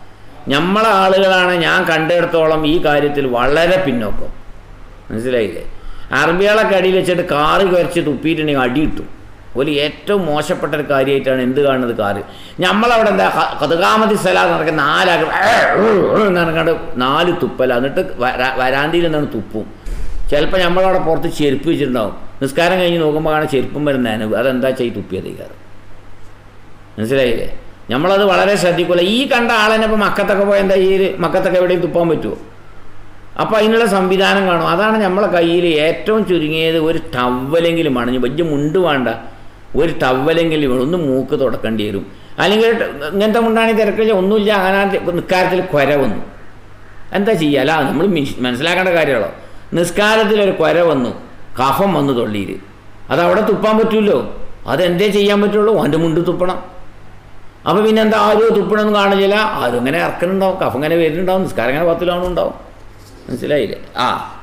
നമ്മളെ ആളുകളാണ് ഞാൻ കണ്ടിടത്തോളം ഈ കാര്യത്തിൽ വളരെ പിന്നോക്കം മനസ്സിലായില്ലേ അറബികളൊക്കെ അടിയിൽ വെച്ചിട്ട് കാറ് കുരച്ച് തുപ്പിയിട്ടുണ്ടെങ്കിൽ അടി കിട്ടും ഒരു ഏറ്റവും മോശപ്പെട്ട ഒരു കാര്യമായിട്ടാണ് എന്ത് കാണുന്നത് കാറ് നമ്മളവിടെ എന്താ കതുകാമതി സ്ഥലം നടക്കുന്ന നാലാക നടക്കാണ്ട് നാല് തുപ്പല എന്നിട്ട് വരാ- വരാന്തിയിൽ നിന്നാണ് തുപ്പും ചിലപ്പോൾ നമ്മളവിടെ പുറത്ത് ചെരുപ്പ് വെച്ചിട്ടുണ്ടാവും നിസ്കാരം കഴിഞ്ഞ് നോക്കുമ്പോൾ കാണാൻ ചെരുപ്പും വരുന്നതിന് അതെന്താ ചെയ്ത് തുപ്പിയത് കാറ് മനസ്സിലായില്ലേ നമ്മളത് വളരെ ശ്രദ്ധിക്കില്ല ഈ കണ്ട ആളെന്നെ ഇപ്പോൾ മക്കത്തൊക്കെ പോയി എന്താ ഈ മക്കത്തൊക്കെ എവിടെയും തുപ്പാൻ പറ്റുമോ അപ്പോൾ അതിനുള്ള സംവിധാനം കാണും അതാണ് നമ്മളെ കയ്യിൽ ഏറ്റവും ചുരുങ്ങിയത് ഒരു ടവലെങ്കിലും വേണം വലിയ മുണ്ട് വേണ്ട ഒരു ടവലെങ്കിലും വേണം ഒന്ന് മൂക്ക് തുടക്കേണ്ടി വരും അല്ലെങ്കിൽ ട്ട- ഇങ്ങനത്തെ മുണ്ടാണെങ്കിൽ തിരക്കില്ല ഒന്നുമില്ല അങ്ങനെ നിസ്കാരത്തിൽ കുര വന്നു എന്താ ചെയ്യുക അല്ല നമ്മൾ മനസ്സിലാക്കേണ്ട കാര്യമുള്ളൂ നിസ്കാരത്തിൽ ഒരു കുര വന്നു കഫം വന്നു തൊള്ളിയിൽ അത് അവിടെ തുപ്പാൻ പറ്റുമല്ലോ അതെന്തേ ചെയ്യാൻ പറ്റുള്ളൂ അവൻ്റെ മുണ്ട് തുപ്പണം അപ്പോൾ പിന്നെ എന്താ ആരും തുപ്പണമൊന്നും കാണില്ല ആരും ഇങ്ങനെ ഇറക്കുന്നുണ്ടാവും കഫം ഇങ്ങനെ വരുന്നുണ്ടാവും നിസ്കാരം ഇങ്ങനെ പത്തിലാണുണ്ടാവും മനസ്സിലായില്ലേ ആ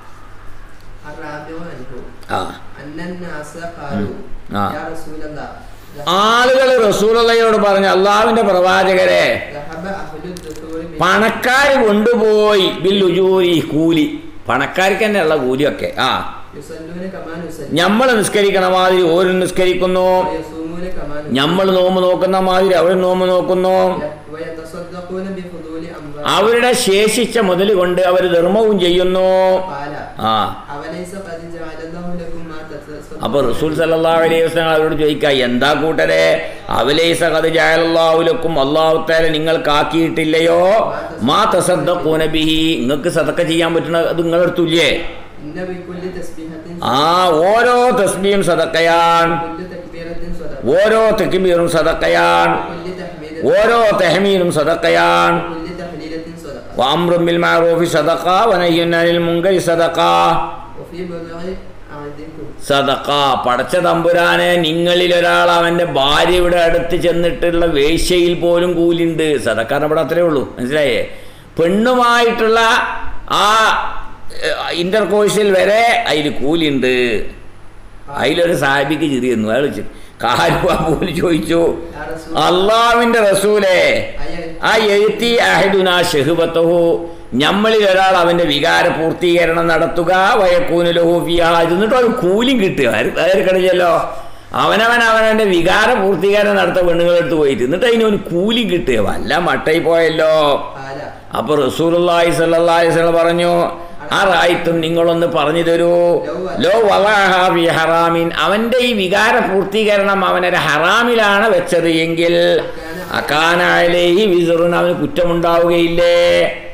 الرابع عنه
ആ
أن الناس قالوا
آه.
يا رسول الله
ആളുകൾ റസൂലയോട് പറഞ്ഞു അള്ളാവിന്റെ പ്രവാചകരെ
ذهب أهل الدثور من
പണക്കാർ കൊണ്ടുപോയി ബില്ലുജൂരി കൂലി പണക്കാർക്ക് തന്നെയുള്ള കൂലിയൊക്കെ ആ
يصلون كما نصلي
നമ്മൾ നിസ്കരിക്കണ മാതിരി ഓരും നിസ്കരിക്കുന്നു
ويصومون كما نصوم
നമ്മൾ നോമ്പ് നോക്കുന്ന മാതിരി അവർ നോമ്പ് നോക്കുന്നു
ويتصدقون بفضول أموالهم
അവരുടെ ശേഷിച്ച മുതൽ കൊണ്ട് അവർ ധർമ്മവും ചെയ്യുന്നു
قال
ആ
أوليس قد جعل الله لكم ما تتصدقون
അപ്പൊ റസൂൽ സല്ലല്ലാഹു അലൈഹി വസല്ലം അവരോട് ചോദിക്കുക എന്താ കൂട്ടരെ അവലൈസ ഖദ് ജഅലല്ലാഹു ലക്കും അല്ലാഹു തആല നിങ്ങൾക്ക് ആക്കിയിട്ടില്ലയോ മാ തസദ്ദഖൂന ബിഹി നിങ്ങൾക്ക് സദക്ക ചെയ്യാൻ പറ്റുന്ന അത് നിങ്ങളെടുത്തില്ലേ
إن بكل تسبيحة
ആ ഓരോ തസ്ബീയും സദക്കയാൻ
كل تكبيرة صدقة
ഓരോ തെക്കിബീറും സദക്കയാൻ
كل تحميد
ഓരോ തെഹമീനും സദക്കയാൻ
كل تحليلة صدقة
വഅംറും ബിൽ മഅറൂഫി സദഖ വനഹ്യുൻ അനിൽ മുൻകരി സദഖ
وفي بضع أعدكم
സദക്ക പടച്ച തമ്പുരാനെ നിങ്ങളിൽ ഒരാൾ അവൻ്റെ ഭാര്യയുടെ അടുത്ത് ചെന്നിട്ടുള്ള വേശ്യയിൽ പോലും കൂലിണ്ട് സദക്കാരൻ ഇവിടെ അത്രേ ഉള്ളൂ മനസ്സിലായേ പെണ്ണുമായിട്ടുള്ള ആ ഇന്റർ കോഴ്സിൽ വരെ അതിൽ കൂലിണ്ട് അതിലൊരു സാഹിബിക്ക് ചിരിയുന്നു അയാൾ ചി- കാരുവ പോലും ചോദിച്ചു
يا رسول
അള്ളാവിൻ്റെ റസൂലേ
أي-
ആ എഴുത്തി അഹദുന ഷെഹുബത്തഹു നമ്മളിൽ ഒരാൾ അവന്റെ വികാര പൂർത്തീകരണം നടത്തുക വയക്കൂനുലഹൂഫിയ എന്നിട്ട് അവൻ കൂലിയും കിട്ടുക കണിച്ചല്ലോ അവനവൻ അവനവന്റെ വികാര പൂർത്തീകരണം നടത്ത പെണ്ണുങ്ങളെടുത്ത് പോയിട്ട് എന്നിട്ട് അതിന് അവന് കൂലി കിട്ടുക വല്ല മട്ടയിൽ പോയല്ലോ
قال
അപ്പൊ റസൂലുള്ളാഹി സ്വല്ലല്ലാഹി അലൈഹി വസല്ലം പറഞ്ഞു ആ റായിത്തും നിങ്ങളൊന്ന് പറഞ്ഞു തരൂ ലോ വലാഹാ ഫി ഹറാമിൻ അവന്റെ ഈ വികാര പൂർത്തീകരണം അവനൊരു ഹറാമിലാണ് വെച്ചത് എങ്കിൽ അക്കാനായാലേ ഈ വിസറിന് അവന് കുറ്റമുണ്ടാവുകയില്ലേ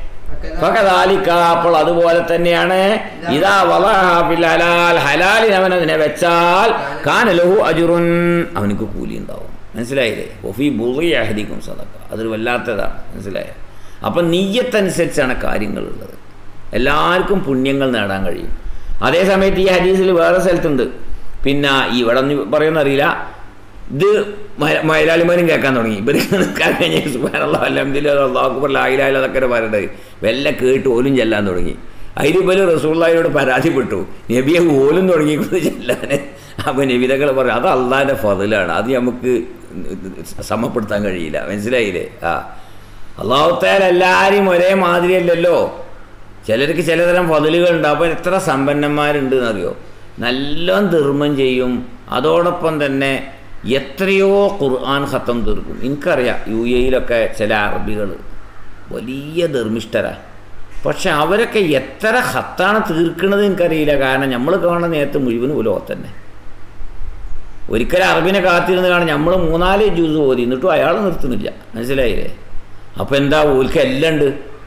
ഫകദാലിക അപ്പോൾ അതുപോലെ തന്നെയാണ് ഇതാ വലഹ ഫിൽ ഹലാൽ ഹലാലിൽ അവൻ അതിനെ വെച്ചാൽ കാനലഹു അജുറുൻ അവനക്ക് കൂലി ഉണ്ടാവും മനസ്സിലായില്ലേ ഒഫി ബുറി അഹദിക്കും സദക്ക അതൊരു വല്ലാത്തതാണ് മനസ്സിലായോ അപ്പം നീയത്തനുസരിച്ചാണ് കാര്യങ്ങളുള്ളത് എല്ലാവർക്കും പുണ്യങ്ങൾ നേടാൻ കഴിയും അതേ സമയത്ത് ഈ ഹദീസിൽ വേറെ സ്ഥലത്തുണ്ട് പിന്നെ ഇവിടെ ഒന്നും പറയുന്നറിയില്ല ഇത് മ- മലയാളിമാരും കേൾക്കാൻ തുടങ്ങി ഇവർ നിൽക്കാൻ കഴിഞ്ഞ സുബാനുള്ള അലഹദില്ല അള്ളാഹുബർ ലായിലായാലും അതൊക്കെ പറയണ്ടത് വല്ല കേട്ട് ഓലും ചെല്ലാൻ തുടങ്ങി അതിലിപ്പല് റസൂള്ളാഹിനോട് പരാതിപ്പെട്ടു നബിയെ ഓലും തുടങ്ങിക്കൊണ്ട് ചെല്ലാൻ അപ്പോൾ നബിതകൾ പറഞ്ഞു അത് അള്ളാഹിൻ്റെ ഫതിലാണ് അത് നമുക്ക് സമപ്പെടുത്താൻ കഴിയില്ല മനസ്സിലായില്ലേ ആ അള്ളാഹുത്താൽ എല്ലാവരും ഒരേ മാതിരിയല്ലല്ലോ ചിലർക്ക് ചിലതരം ഫതിലുകൾ ഉണ്ട് അപ്പോൾ എത്ര സമ്പന്നന്മാരുണ്ട് എന്നറിയോ നല്ലോണം ധർമ്മം ചെയ്യും അതോടൊപ്പം തന്നെ എത്രയോ ഖുർആൻ ഖത്തം തീർക്കും എനിക്കറിയാം യു എയിലൊക്കെ ചില അറബികൾ വലിയ ധർമ്മിഷ്ഠരാ പക്ഷെ അവരൊക്കെ എത്ര ഹത്താണ് തീർക്കണത് എനിക്കറിയില്ല കാരണം നമ്മൾ കാണുന്ന നേരത്തെ മുഴുവനും ഉലോകം തന്നെ ഒരിക്കലും അറബിനെ കാത്തിരുന്ന് കാണാൻ നമ്മൾ മൂന്നാല് ജ്യൂസ് ഓതി എന്നിട്ടും അയാൾ നിർത്തുന്നില്ല മനസ്സിലായില്ലേ അപ്പോൾ എന്താ ഓൽക്ക് എല്ലാം ഉണ്ട്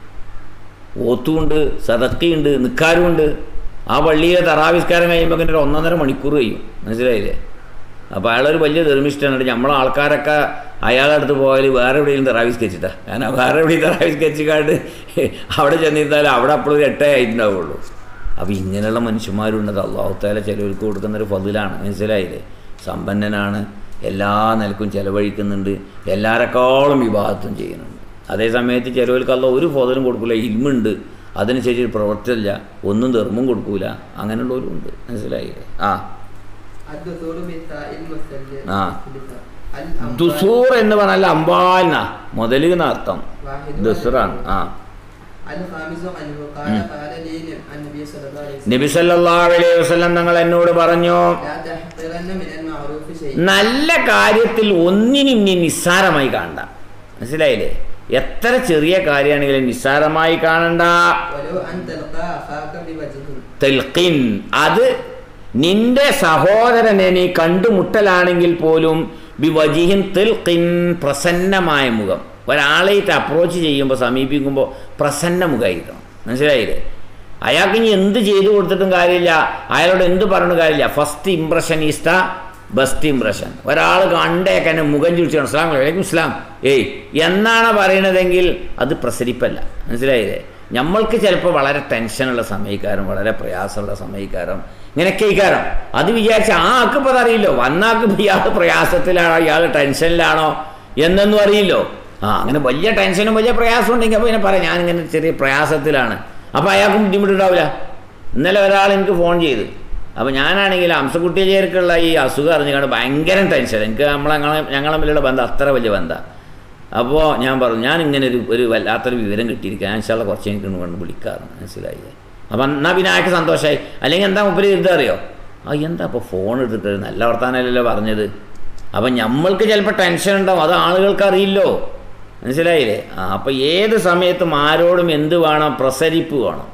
ഓത്തുമുണ്ട് സതക്കിയുണ്ട് നിക്കാരുമുണ്ട് ആ പള്ളിയിലെ തറാവിസ്കാരം കഴിയുമ്പോൾ ഒരു ഒന്നൊന്നര മണിക്കൂർ കഴിയും മനസ്സിലായില്ലേ അപ്പോൾ അയാളൊരു വലിയ ധർമ്മിഷ്ഠനാണ് നമ്മളെ ആൾക്കാരൊക്കെ അയാളുടെ അടുത്ത് പോയാൽ വേറെ എവിടെയെങ്കിലും തെറാവിസ് കെച്ചിട്ടാ കാരണം വേറെ എവിടെയും തെറാവിസ് കെച്ചിക്കാണ്ട് അവിടെ ചെന്നിരുന്നാൽ അവിടെ അപ്പോഴും ഒരു എട്ടേ ആയിട്ടുണ്ടാവുള്ളൂ അപ്പോൾ ഇങ്ങനെയുള്ള മനുഷ്യന്മാരുണ്ട് അള്ളാഹുത്താല ചിലവർക്ക് കൊടുക്കുന്നൊരു ഫതിലാണ് മനസ്സിലായില്ലേ സമ്പന്നനാണ് എല്ലാ നിലക്കും ചിലവഴിക്കുന്നുണ്ട് എല്ലാരെക്കാളും വിവാഹത്വം ചെയ്യുന്നുണ്ട് അതേ സമയത്ത് ചിലവർക്ക് അല്ല ഒരു ഫതിലും കൊടുക്കില്ല ഇൽമുണ്ട് അതിനുശേഷം ഒരു പ്രവർത്തിയില്ല ഒന്നും ധർമ്മം കൊടുക്കൂല അങ്ങനെയുള്ളവരും ഉണ്ട് മനസ്സിലായില്ലേ ആ
الدثور بالتاء المثلث
آه.
بالتاء. الأموال
ദുസൂർ എന്ന് പറഞ്ഞാൽ അമ്പാൽന മുതൽ എന്നർത്ഥം
واحد
ദുസറാണ് ആ
الخامس عنه قال قال لي النبي صلى الله عليه وسلم
നബി സല്ലല്ലാഹു അലൈഹി വസല്ലം തങ്ങൾ എന്നോട് പറഞ്ഞു
لا تحقرن من المعروف شيئا
നല്ല കാര്യത്തിൽ ഒന്നിനും നീ നിസ്സാരമായി കാണണ്ട മനസ്സിലായില്ലേ എത്ര ചെറിയ കാര്യമാണെങ്കിലും നിസ്സാരമായി കാണണ്ട
ولو أن تلقى أخاك بوجه
തെൽക്കിൻ അത് നിന്റെ സഹോദരനെ നീ കണ്ടുമുട്ടലാണെങ്കിൽ പോലും ബിവജിഹിൻ തെൽക്കിൻ പ്രസന്നമായ മുഖം ഒരാളായിട്ട് അപ്രോച്ച് ചെയ്യുമ്പോൾ സമീപിക്കുമ്പോൾ പ്രസന്ന മുഖമായിരിക്കണം മനസ്സിലായില്ലേ അയാൾക്ക് ഇനി എന്ത് ചെയ്തു കൊടുത്തിട്ടും കാര്യമില്ല അയാളോട് എന്ത് പറഞ്ഞിട്ടും കാര്യമില്ല first impression is the best impression ഒരാൾ കണ്ടേക്കന്നെ മുഖം ചുഴിച്ചാണ് അസ്ലാം വലൈക്കും ഇസ്ലാം ഏയ് എന്നാണ് പറയണതെങ്കിൽ അത് പ്രസരിപ്പല്ല മനസ്സിലായില്ലേ നമ്മൾക്ക് ചിലപ്പോൾ വളരെ ടെൻഷനുള്ള സമയക്കാരം വളരെ പ്രയാസമുള്ള സമയക്കാരം ഇങ്ങനെയൊക്കെ ഇക്കാരം അത് വിചാരിച്ച ആ ആൾക്ക് ഇപ്പോൾ അറിയില്ലോ വന്നാൾക്ക് ഇയാൾ പ്രയാസത്തിലാണോ ഇയാൾ ടെൻഷനിലാണോ എന്നൊന്നും അറിയില്ലോ ആ അങ്ങനെ വലിയ ടെൻഷനും വലിയ പ്രയാസം ഉണ്ടെങ്കിൽ അപ്പോൾ പിന്നെ പറയാം ഞാനിങ്ങനെ ചെറിയ പ്രയാസത്തിലാണ് അപ്പോൾ അയാൾക്കും ബുദ്ധിമുട്ടുണ്ടാവില്ല ഇന്നലെ ഒരാൾ എനിക്ക് ഫോൺ ചെയ്ത് അപ്പോൾ ഞാനാണെങ്കിൽ അംസക്കുട്ടിയെ ചേർക്കുള്ള ഈ അസുഖം അറിഞ്ഞുകൊണ്ട് ഭയങ്കര ടെൻഷൻ എനിക്ക് നമ്മളെ ഞങ്ങളെ ഞങ്ങളെ തമ്മിലുള്ള ബന്ധം അത്ര വലിയ ബന്ധമാണ് അപ്പോൾ ഞാൻ പറഞ്ഞു ഞാൻ ഇങ്ങനെ ഒരു ഒരു വല്ലാത്തൊരു വിവരം കിട്ടിയിരിക്കുക ഞാൻ ഇൻഷാല്ല കുറച്ച് എനിക്ക് കൊണ്ട് വിളിക്കാറുണ്ട് മനസ്സിലായി അപ്പം എന്നാൽ പിന്നെ അയാൾക്ക് സന്തോഷമായി അല്ലെങ്കിൽ എന്താ മുപ്പര് എന്താ അറിയോ ആ എന്താ അപ്പോൾ ഫോൺ എടുത്തിട്ട് ഒരു നല്ല വർത്താനല്ലല്ലോ പറഞ്ഞത് അപ്പം നമ്മൾക്ക് ചിലപ്പോൾ ടെൻഷൻ ഉണ്ടാവും അത് ആളുകൾക്ക് അറിയില്ലോ മനസ്സിലായില്ലേ ആ അപ്പം ഏത് സമയത്തും ആരോടും എന്ത് വേണം പ്രസരിപ്പ് വേണം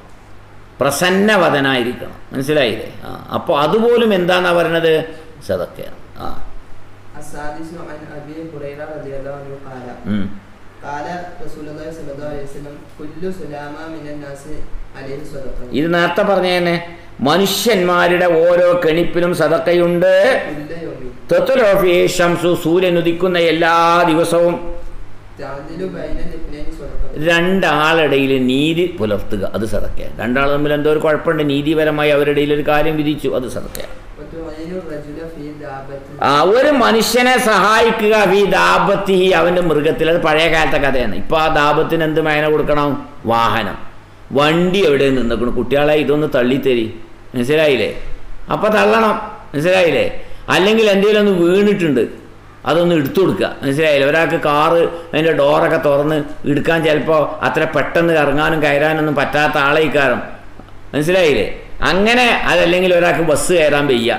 പ്രസന്നവദനായിരിക്കണം മനസ്സിലായില്ലേ ആ അപ്പോൾ അതുപോലും എന്താണെന്നാ പറയണത് സതക്കയാണ് ആ
السادس عن أبي هريرة رضي الله عنه قال
ഉം.
قال رسول الله صلى الله عليه وسلم كل سلامة من الناس عليه صدقة
ഇത് നേരത്തെ പറഞ്ഞ തന്നെ മനുഷ്യന്മാരുടെ ഓരോ കെണിപ്പിലും സതക്കയുണ്ട്
كل يوم
തെത്തുലോഫി ഷംസു സൂര്യൻ ഉദിക്കുന്ന എല്ലാ ദിവസവും
تعدل بين الاثنين صدقة
രണ്ടാളിടയിൽ നീതി പുലർത്തുക അത് സതക്കയാണ് രണ്ടാൾ തമ്മിൽ എന്തോ ഒരു കുഴപ്പമുണ്ട് നീതിപരമായി അവരുടെ ഇടയിൽ ഒരു കാര്യം വിധിച്ചു അത് സതക്കയാണ്
وتعين الرجل في دابته
ആ ഒരു മനുഷ്യനെ സഹായിക്കുക ഈ ദാപത്തി അവൻ്റെ മൃഗത്തിൽ അത് പഴയ കാലത്തെ കഥയാണ് ഇപ്പോൾ ആ ദാപത്തിന് എന്ത് മേന കൊടുക്കണം വാഹനം വണ്ടി എവിടെ നിന്നേക്കണം കുട്ടികളെ ഇതൊന്ന് തള്ളിത്തരി മനസ്സിലായില്ലേ അപ്പോൾ തള്ളണം മനസ്സിലായില്ലേ അല്ലെങ്കിൽ എന്തെങ്കിലും ഒന്ന് വീണിട്ടുണ്ട് അതൊന്ന് എടുത്തു കൊടുക്കുക മനസ്സിലായില്ലേ ഒരാൾക്ക് കാറ് അതിൻ്റെ ഡോറൊക്കെ തുറന്ന് എടുക്കാൻ ചിലപ്പോൾ അത്ര പെട്ടെന്ന് ഇറങ്ങാനും കയറാനൊന്നും പറ്റാത്ത ആളെ ഇക്കാരം മനസ്സിലായില്ലേ അങ്ങനെ അതല്ലെങ്കിൽ ഒരാൾക്ക് ബസ് കയറാൻ വയ്യ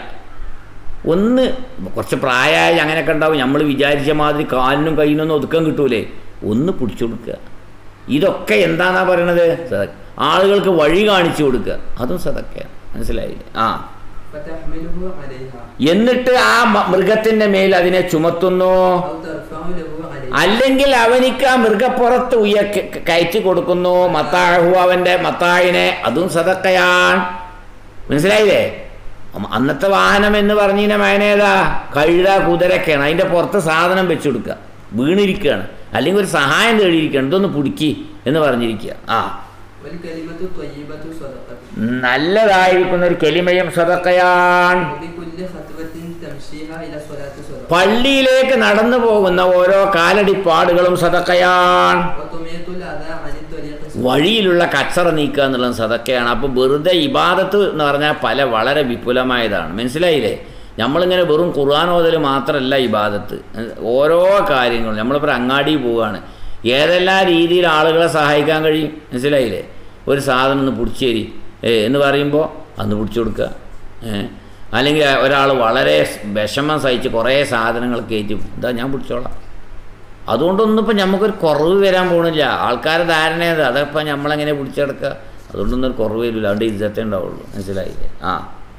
ഒന്ന് കുറച്ച് പ്രായമായി അങ്ങനെയൊക്കെ ഉണ്ടാവും നമ്മൾ വിചാരിച്ച മാതിരി കാലിനും കയ്യിനൊന്നും ഒതുക്കം കിട്ടൂലേ ഒന്ന് പിടിച്ചു കൊടുക്കുക ഇതൊക്കെ എന്താണെന്നാ പറയണത് സദക്ക ആളുകൾക്ക് വഴി കാണിച്ചു കൊടുക്കുക അതും സതക്കയാണ് മനസ്സിലായില്ലേ ആ
فتحمله عليها
എന്നിട്ട് ആ മ- മൃഗത്തിന്റെ മേൽ അതിനെ ചുമത്തുന്നു
أو ترفع له عليها
അല്ലെങ്കിൽ അവനിക്ക് ആ മൃഗപ്പുറത്ത് ഉയ കയറ്റി കൊടുക്കുന്നു മത്താഹു അവന്റെ മത്തായിനെ അതും സദക്കയാൻ മനസ്സിലായില്ലേ അം- അന്നത്തെ വാഹനം എന്ന് പറഞ്ഞ മയനേതാ കഴുത കുതിരൊക്കെയാണ് അതിന്റെ പുറത്ത് സാധനം വെച്ചു കൊടുക്കുക വീണിരിക്കുകയാണ് അല്ലെങ്കിൽ ഒരു സഹായം തേടിയിരിക്കുകയാണ് ഇതൊന്ന് പുടുക്കി എന്ന് പറഞ്ഞിരിക്കുക ആ
والكلمة الطيبة صدقة
നല്ലതായിരിക്കുന്ന ഒരു കെലിമയും സദക്കയാൻ
وبكل خطوة تمشيها إلى الصلاة صدقة
പള്ളിയിലേക്ക് നടന്നു പോകുന്ന ഓരോ കാലടിപ്പാടുകളും സദക്കയാൻ
وتميت الأذى عن الطريق صدقة
വഴിയിലുള്ള കച്ചറ നീക്കുക എന്നുള്ളത് സദക്കയാണ് അപ്പോൾ വെറുതെ ഇബാദത്ത് എന്ന് പറഞ്ഞാൽ പല വളരെ വിപുലമായതാണ് മനസ്സിലായില്ലേ നമ്മളിങ്ങനെ വെറും ഖുർആൻ ഓതൽ മാത്രമല്ല ഇബാദത്ത് ഓരോ കാര്യങ്ങളും നമ്മളിപ്പോൾ അങ്ങാടി പോവുകയാണ് ഏതെല്ലാം രീതിയിൽ ആളുകളെ സഹായിക്കാൻ കഴിയും മനസ്സിലായില്ലേ ഒരു സാധനം ഒന്ന് പിടിച്ചേരി ഏ എന്ന് പറയുമ്പോൾ അന്ന് പിടിച്ചു കൊടുക്കുക ഏ അല്ലെങ്കിൽ ഒരാൾ വളരെ വിഷമം സഹിച്ച് കുറേ സാധനങ്ങൾ കയറ്റി എന്താ ഞാൻ പിടിച്ചോളാം അതുകൊണ്ടൊന്നും ഇപ്പം നമുക്കൊരു കുറവ് വരാൻ പോണില്ല ആൾക്കാരുടെ ധാരണ അത് അതപ്പം നമ്മളെങ്ങനെ പിടിച്ചെടുക്കുക അതുകൊണ്ടൊന്നും ഒരു കുറവ് വരില്ല അതുകൊണ്ട് ഇജ്ജത്തെ ഉണ്ടാവുള്ളൂ മനസ്സിലായില്ലേ ആ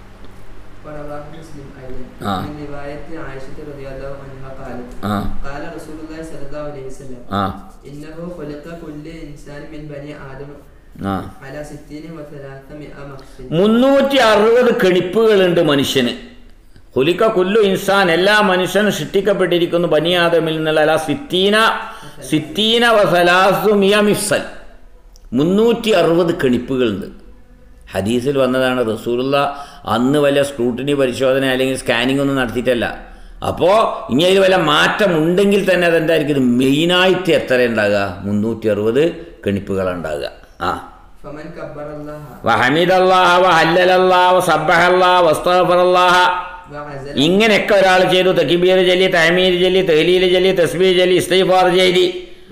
ورواه مسلم أيضا
آه.
من رواية عائشة رضي الله عنها قالت
ആ
قال رسول الله صلى الله عليه وسلم
ആ
إنه خلق كل إنسان من بني آدم
ആ
على ستين وثلاثمائة مقصد
മുന്നൂറ്റി അറുപത് കെണിപ്പുകളുണ്ട് മനുഷ്യന് ഹുലിക്ക കുല്ലു ഇൻസാൻ എല്ലാ മനുഷ്യനും സൃഷ്ടിക്കപ്പെട്ടിരിക്കുന്നു ബനിയാദമിൽ നിന്നുള്ള അല്ല സിത്തീന സിത്തീന വസലാസു മിയ മിഫ്സൽ മുന്നൂറ്റി അറുപത് കെണിപ്പുകളുണ്ട് ഹദീസിൽ വന്നതാണ് റസൂലുള്ള അന്ന് വല്ല സ്ക്രൂട്ടിനി പരിശോധന അല്ലെങ്കിൽ സ്കാനിംഗ് ഒന്നും നടത്തിയിട്ടല്ല അപ്പോൾ ഇനി അതിൽ വല്ല മാറ്റം ഉണ്ടെങ്കിൽ തന്നെ അതെന്തായിരിക്കും ഇത് മെയിനായിട്ട് എത്ര ഉണ്ടാകുക മുന്നൂറ്റി അറുപത് കെണിപ്പുകളുണ്ടാകുക ആ
فمن كبر الله
വഹമിദല്ലാഹ വഹല്ലലല്ലാഹ വസബ്ബഹല്ലാഹ വസ്തഗ്ഫറല്ലാഹ
وعزل
ഇങ്ങനെയൊക്കെ ഒരാൾ ചെയ്തു തക്ബീർ ചൊല്ലി തഹമീദ് ചൊല്ലി തഹ്ലീൽ ചൊല്ലി തസ്ബീഹ് ചൊല്ലി ഇസ്തിഗ്ഫാർ ചെയ്തി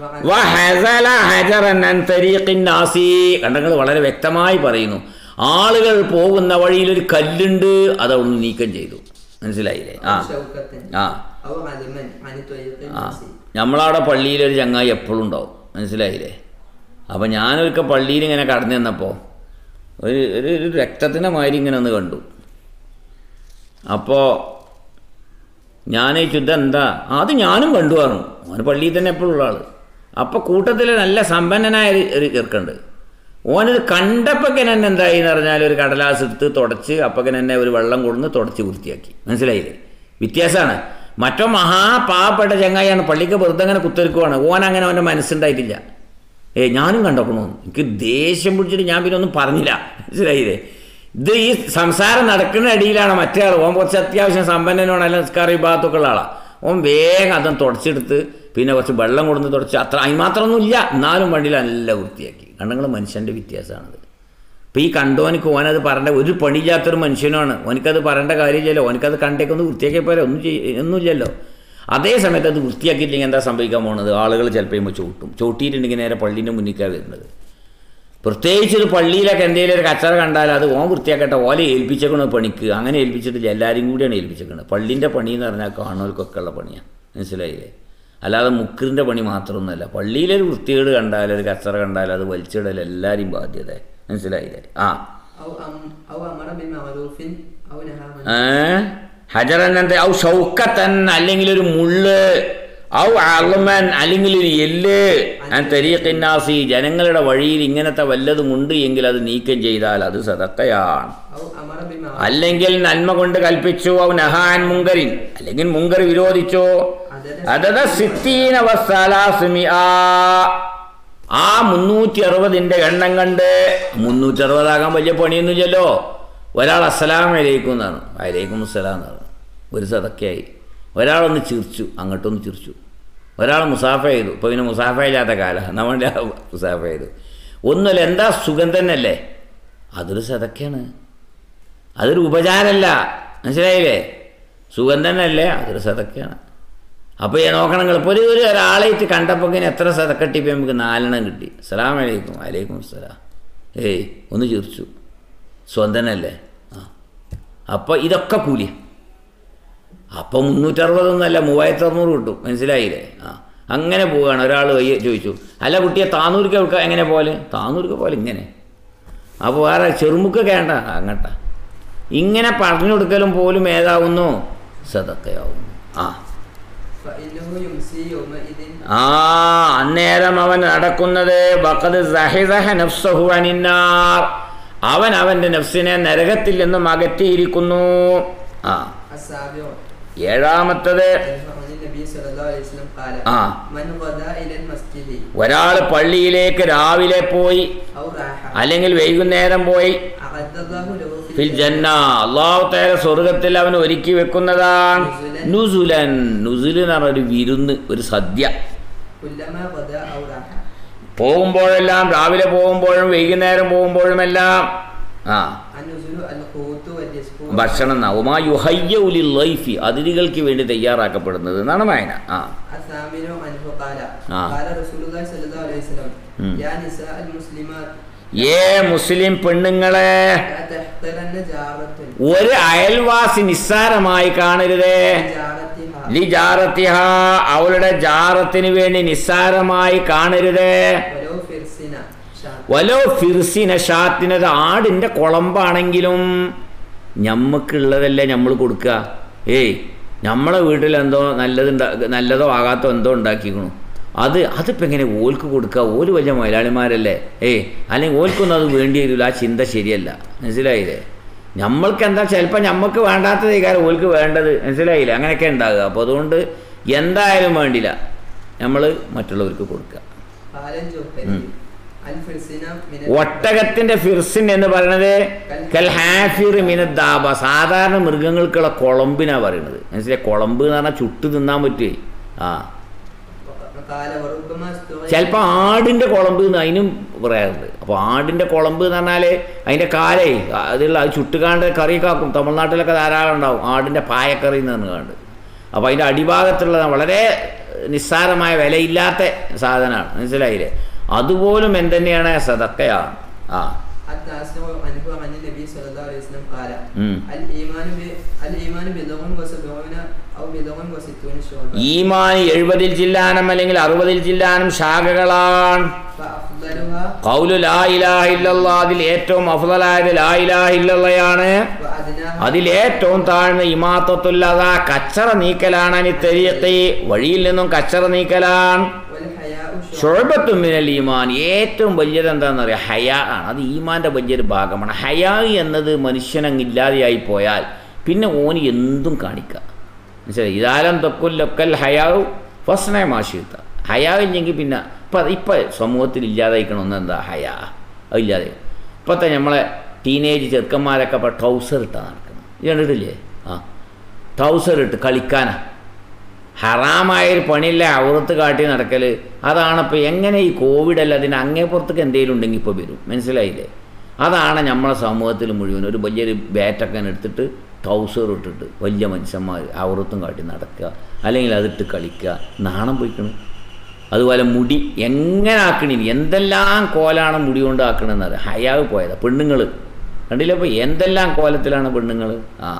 വഹസല ഹജറൻ അൻ തരീഖിൻ നാസി കണ്ടങ്ങൾ വളരെ വ്യക്തമായി പറയുന്നു ആളുകൾ പോകുന്ന വഴിയിൽ ഒരു കല്ലുണ്ട് അത് അവിടുന്ന് നീക്കം ചെയ്തു മനസ്സിലായില്ലേ ആ
أو شوكة
ആ
أو عدما عن طريق
ആ
الناس
നമ്മളവിടെ പള്ളിയിലൊരു ചങ്ങായി എപ്പോഴും ഉണ്ടാവും മനസ്സിലായില്ലേ അപ്പം ഞാനൊരിക്കൽ പള്ളിയിൽ ഇങ്ങനെ കടന്നു നിന്നപ്പോൾ ഒരു ഒരു ഒരു രക്തത്തിൻ്റെ മാതിരി ഇങ്ങനെ ഒന്ന് കണ്ടു അപ്പോൾ ഞാൻ ഈ ചുദ്ധ എന്താ അത് ഞാനും കണ്ടു പറഞ്ഞു ഓന് പള്ളിയിൽ തന്നെ എപ്പോഴും ഉള്ള ആൾ അപ്പോൾ കൂട്ടത്തിൽ നല്ല സമ്പന്നനായ ഒരു ഒരു ചെറുക്കുണ്ട് ഓനത് കണ്ടപ്പോൾ എന്നെ എന്തായി എന്ന് പറഞ്ഞാൽ ഒരു കടലാസ് എടുത്ത് തുടച്ച് അപ്പം എന്നെ ഒരു വെള്ളം കൊടുന്ന് തുടച്ച് വൃത്തിയാക്കി മനസ്സിലായില്ലേ വ്യത്യാസമാണ് മറ്റോ മഹാപാവപ്പെട്ട ചങ്ങായിയാണ് പള്ളിക്ക് വെറുതെ അങ്ങനെ കുത്തിരിക്കുവാണ് ഓൻ അങ്ങനെ അവൻ്റെ മനസ്സുണ്ടായിട്ടില്ല ഏ ഞാനും കണ്ടോക്കണു എനിക്ക് ദേഷ്യം പിടിച്ചിട്ട് ഞാൻ പിന്നെ ഒന്നും പറഞ്ഞില്ല മനസ്സിലായില്ലേ ഇത് ഈ സംസാരം നടക്കുന്ന അടിയിലാണ് മറ്റേ ആൾ ഓൻ കുറച്ച് അത്യാവശ്യം സമ്പന്നനോട് അല്ല നിസ്കാര വിഭാഗത്തൊക്കെ ഉള്ള ആളാണ് ഓൻ വേഗം അതും തുടച്ചെടുത്ത് പിന്നെ കുറച്ച് വെള്ളം കൊടുന്ന് തുടച്ച് അത്ര അതിന് മാത്രമൊന്നും ഇല്ല എന്നാലും വണ്ടിയിൽ നല്ല വൃത്തിയാക്കി കണ്ടങ്ങൾ മനുഷ്യൻ്റെ വ്യത്യാസമാണത് ഇപ്പം ഈ കണ്ടോനിക്ക് ഓനത് പറയേണ്ട ഒരു പണിയില്ലാത്തൊരു മനുഷ്യനാണ് ഓനിക്കത് പറയേണ്ട കാര്യമില്ലല്ലോ ഓനിക്കത് കണ്ടേക്കൊന്ന് വൃത്തിയാക്കിയ പോലെ ഒന്നും ചെയ്യ ഒന്നുമില്ലല്ലോ അതേ സമയത്ത് അത് വൃത്തിയാക്കിയില്ലെങ്കിൽ എന്താ സംഭവിക്കാൻ പോകുന്നത് ആളുകൾ ചിലപ്പോൾ ചെയ്യുമ്പോൾ ചവിട്ടും ചവിട്ടിയിട്ടുണ്ടെങ്കിൽ നേരെ പള്ളീൻ്റെ മുന്നിലേക്കാണ് വരുന്നത് പ്രത്യേകിച്ച് ഒരു പള്ളിയിലൊക്കെ എന്തെങ്കിലും ഒരു കച്ചറ കണ്ടാൽ അത് ഓൻ വൃത്തിയാക്കട്ടെ ഓലെ ഏൽപ്പിച്ചേക്കണ പണിക്ക് അങ്ങനെ ഏൽപ്പിച്ചിട്ടില്ല എല്ലാവരും കൂടിയാണ് ഏൽപ്പിച്ചേക്കണത് പള്ളിൻ്റെ പണി എന്ന് പറഞ്ഞാൽ കാണുന്നവർക്കൊക്കെ ഉള്ള പണിയാണ് മനസ്സിലായില്ലേ അല്ലാതെ മുക്കറിൻ്റെ പണി മാത്രമൊന്നുമല്ല പള്ളിയിലൊരു വൃത്തികേട് കണ്ടാൽ ഒരു കച്ചറ കണ്ടാൽ അത് വലിച്ചിടൽ എല്ലാവരെയും ബാധ്യത മനസ്സിലായില്ലേ ആ
أو أم أو أمر بمعروف أو نهى عن
ഏ? ഹജറൻ എന്താ ഔ ഷൗക്കത്തൻ അല്ലെങ്കിൽ ഒരു മുള്ള് ഔ അളുമൻ അല്ലെങ്കിൽ ഒരു എല്ല് ഞാൻ തെരീഖിന്നാസി ജനങ്ങളുടെ വഴിയിൽ ഇങ്ങനത്തെ വല്ലതും ഉണ്ട് എങ്കിൽ അത് നീക്കം ചെയ്താൽ അത് സതക്കയാണ്
أو أمر بمعروف
അല്ലെങ്കിൽ നന്മ കൊണ്ട് കൽപ്പിച്ചു ഔ നഹാൻ മുങ്കരിൻ അല്ലെങ്കിൽ മുങ്കർ വിരോധിച്ചു അതത് സിത്തീന വസ്സലാസുമിആ. ആ മുന്നൂറ്റി അറുപതിന്റെ എണ്ണം കണ്ട് മുന്നൂറ്റി അറുപതാകാൻ വലിയ പണിയൊന്നുമില്ലല്ലോ ഒരാൾ അസ്സലാം വലൈക്കും എന്നാണ് വലൈക്കും അസ്സലാം എന്നാണ് ഒരു സതക്കയായി ഒരാളൊന്ന് ചിരിച്ചു അങ്ങോട്ടൊന്ന് ചിരിച്ചു ഒരാൾ മുസാഫ ചെയ്തു ഇപ്പോൾ പിന്നെ മുസാഫ ഇല്ലാത്ത കാലം നമ്മുടെ മുസാഫ ചെയ്തു ഒന്നുമില്ല എന്താ സുഖം തന്നെയല്ലേ അതൊരു സതക്കയാണ് അതൊരു ഉപചാരമല്ല മനസ്സിലായില്ലേ സുഖം തന്നെയല്ലേ അതൊരു സതക്കയാണ് അപ്പോൾ ഈ നോക്കണം നിങ്ങൾ ഇപ്പോൾ ഒരു ഒരു ഒരാളായിട്ട് കണ്ടപ്പോൾ ഇങ്ങനെ എത്ര സതക്കട്ടിപ്പോൾ നമുക്ക് നാലെണ്ണം കിട്ടി അസ്സലാം വലൈക്കും വലൈക്കും അസ്സലാം ഏയ് ഒന്ന് ചിരിച്ചു സ്വന്തനല്ലേ ആ അപ്പോൾ ഇതൊക്കെ കൂലിയ അപ്പോൾ മുന്നൂറ്ററുപതൊന്നല്ല മൂവായിരത്തി അറുന്നൂറ് കിട്ടും മനസ്സിലായില്ലേ ആ അങ്ങനെ പോവുകയാണ് ഒരാൾ വയ്യ ചോദിച്ചു അല്ല കുട്ടിയെ താന്നൂർക്ക് എവിടെ എങ്ങനെ പോലെ താന്നൂർക്ക് പോലെ ഇങ്ങനെ അപ്പോൾ വേറെ ചെറുമുക്ക് കേണ്ട അങ്ങട്ട ഇങ്ങനെ പറഞ്ഞു കൊടുക്കലും പോലും ഏതാവുന്നു സതക്കയാവുന്നു ആ
فإنه يمسي يومئذ
ആ അന്നേരം അവൻ നടക്കുന്നത് വഖദ് സഹിസഹ നഫ്സഹു അനിന്നാർ അവൻ അവന്റെ നഫ്സിനെ നരകത്തിൽ നിന്നും അകറ്റിയിരിക്കുന്നു ആ
السابع
ഏഴാമത്തത്
عن النبي صلى الله عليه وسلم قال
آه.
من غدا إلى المسجد
ഒരാൾ പള്ളിയിലേക്ക് രാവിലെ പോയി
أو راح
അല്ലെങ്കിൽ വൈകുന്നേരം പോയി
أعد الله له في
ഫിൽ ജന്ന അള്ളാഹു തആല സ്വർഗത്തിൽ അവൻ ഒരുക്കി വെക്കുന്നതാണ് നുസുലൻ നുസുൽ എന്ന് പറഞ്ഞ ഒരു വിരുന്ന് ഒരു സദ്യ
كلما غدا أو راح
പോകുമ്പോഴെല്ലാം രാവിലെ പോകുമ്പോഴും വൈകുന്നേരം പോകുമ്പോഴുമെല്ലാം ആ
النزول القوت والرزق
ഭക്ഷണം നവുമാ യുഹയ്യൗലി ലൈഫി അതിഥികൾക്ക് വേണ്ടി തയ്യാറാക്കപ്പെടുന്നത് എന്നാണ് വായന ആ
الثامن عنه قال
آه.
قال رسول الله صلى الله عليه وسلم
مم.
يا نساء المسلمات
ഏ മുസ്ലിം പെണ്ണുങ്ങളെ
لا تحقرن جارة
ഒരു അയൽവാസി നിസ്സാരമായി കാണരുതേ
جارتها
ലി ജാറത്തിഹ അവളുടെ ജാറത്തിന് വേണ്ടി നിസ്സാരമായി കാണരുതേ
ولو فرسنا شاة
വലോ ഫിർസിന ഷാത്തിനത് ആടിൻ്റെ കുളമ്പാണെങ്കിലും ഞമ്മക്കുള്ളതല്ലേ നമ്മൾ കൊടുക്കുക ഏയ് നമ്മളെ വീട്ടിലെന്തോ നല്ലത് നല്ലതോ ആകാത്തോ എന്തോ ഉണ്ടാക്കിക്കണു അത് അതിപ്പോൾ എങ്ങനെ ഓൽക്ക് കൊടുക്കുക ഓല് വലിയ മുതലാളിമാരല്ലേ ഏയ് അല്ലെങ്കിൽ ഓൽക്കൊന്നും അത് വേണ്ടി വരില്ല ആ ചിന്ത ശരിയല്ല മനസ്സിലായില്ലേ നമ്മൾക്ക് എന്താ ചിലപ്പോൾ നമുക്ക് വേണ്ടാത്തത് കാര്യം ഓൽക്ക് വേണ്ടത് മനസ്സിലായില്ലേ അങ്ങനെയൊക്കെ ഉണ്ടാകുക അപ്പോൾ അതുകൊണ്ട് എന്തായാലും വേണ്ടില്ല നമ്മൾ മറ്റുള്ളവർക്ക് കൊടുക്കുക
قال الجوهري
مم.
الفرسنا من
ഒട്ടകത്തിന്റെ ഫിർസിൻ എന്ന് പറയുന്നത് കൽ ഹാഫിർ മിനദ്ദാബ സാധാരണ മൃഗങ്ങൾക്കുള്ള കുളമ്പിനാ പറയുന്നത് മനസ്സിലായി കുളമ്പ് എന്ന് പറഞ്ഞാൽ ചുട്ട് തിന്നാൻ പറ്റുമേ ആ
قال وربما استغل
ചിലപ്പോൾ ആടിൻ്റെ കുളമ്പ് എന്ന് അതിനും പറയാറുണ്ട് അപ്പോൾ ആടിൻ്റെ കുളമ്പ് എന്ന് പറഞ്ഞാൽ അതിൻ്റെ കാലേ അതിലുള്ള അത് ചുട്ടുകാണ്ട് കറിയൊക്കെ ആക്കും തമിഴ്നാട്ടിലൊക്കെ ധാരാളം ഉണ്ടാവും ആടിൻ്റെ പായക്കറി എന്ന് പറഞ്ഞുകാണ്ട് അപ്പോൾ അതിൻ്റെ അടിഭാഗത്തുള്ള വളരെ നിസ്സാരമായ വിലയില്ലാത്ത സാധനമാണ് മനസ്സിലായില്ലേ അതുപോലും എന്തുതന്നെയാണ് സതക്കയാണ് ആ
التاسع عنه عن النبي صلى الله عليه وسلم قال
ഉം.
الإيمان ب... الإيمان بضع وسبعون أو بضع وستون شعبة
ഈമാൻ എഴുപതിൽ ജില്ലാനം അല്ലെങ്കിൽ അറുപതിൽ ജില്ലാനം ശാഖകളാണ്
فأفضلها
കൗലു ലാ ഇലാഹ ഇല്ലല്ലാ അതിൽ ഏറ്റവും അഫ്ദലായത് ലാ ഇലാഹ ഇല്ലല്ലയാണ്
وأدناها
അതിൽ ഏറ്റവും താഴ്ന്ന ഇമാത്തത്തുല്ലാത കച്ചറ നീക്കലാണ് അനി തെരിയത്തെ വഴിയിൽ നിന്നും കച്ചറ നീക്കലാണ്
والحياء شعبة
ഷൊഴബത്തും മിനൽ ഈമാൻ ഏറ്റവും വലിയത് എന്താണെന്ന് പറയുക ഹയാ ആണ് അത് ഈമാൻ്റെ വലിയൊരു ഭാഗമാണ് ഹയാ എന്നത് മനുഷ്യനങ്ങ് ഇല്ലാതെയായി പോയാൽ പിന്നെ ഓന് എന്തും കാണിക്കാം മനസ്സിലായി ഇതാലം തൊക്കുൽ ലൊക്കൽ ഹയാവ് ഫസ്നെ മാഷിത്ത ഹയാ ഇല്ലെങ്കിൽ പിന്നെ ഇപ്പം ഇപ്പം സമൂഹത്തിൽ ഇല്ലാതായിക്കണമെന്ന് എന്താ ഹയാ അതില്ലാതെ ഇപ്പോഴത്തെ നമ്മളെ ടീനേജ് ചെറുക്കന്മാരൊക്കെ ഇപ്പോൾ ട്രൗസർ ഇട്ടാണ് നടക്കുന്നത് ഇത് കണ്ടിട്ടില്ലേ ആ ട്രൗസർ ഇട്ട് കളിക്കാനാ ഹറാമായൊരു പണിയില്ല ഔറത്ത് കാട്ടി നടക്കൽ അതാണിപ്പോൾ എങ്ങനെ ഈ കോവിഡ് അല്ല അതിന് അങ്ങേപ്പുറത്തേക്ക് എന്തെങ്കിലും ഉണ്ടെങ്കിൽ ഇപ്പോൾ വരും മനസ്സിലായില്ലേ അതാണ് നമ്മളെ സമൂഹത്തിൽ മുഴുവൻ ഒരു വലിയൊരു ബാറ്റൊക്കെ എടുത്തിട്ട് ട്രൗസർ ഇട്ടിട്ട് വലിയ മനുഷ്യന്മാർ ഔറത്തും കാട്ടി നടക്കുക അല്ലെങ്കിൽ അതിട്ട് കളിക്കുക നാണം പോയിക്കണം അതുപോലെ മുടി എങ്ങനെ ആക്കണില്ല എന്തെല്ലാം കോലാണ് മുടി കൊണ്ട് ആക്കണമെന്ന് അറിയാം ഹയാവ് പോയത് പെണ്ണുങ്ങൾ കണ്ടില്ല ഇപ്പോൾ എന്തെല്ലാം കോലത്തിലാണ് പെണ്ണുങ്ങൾ ആ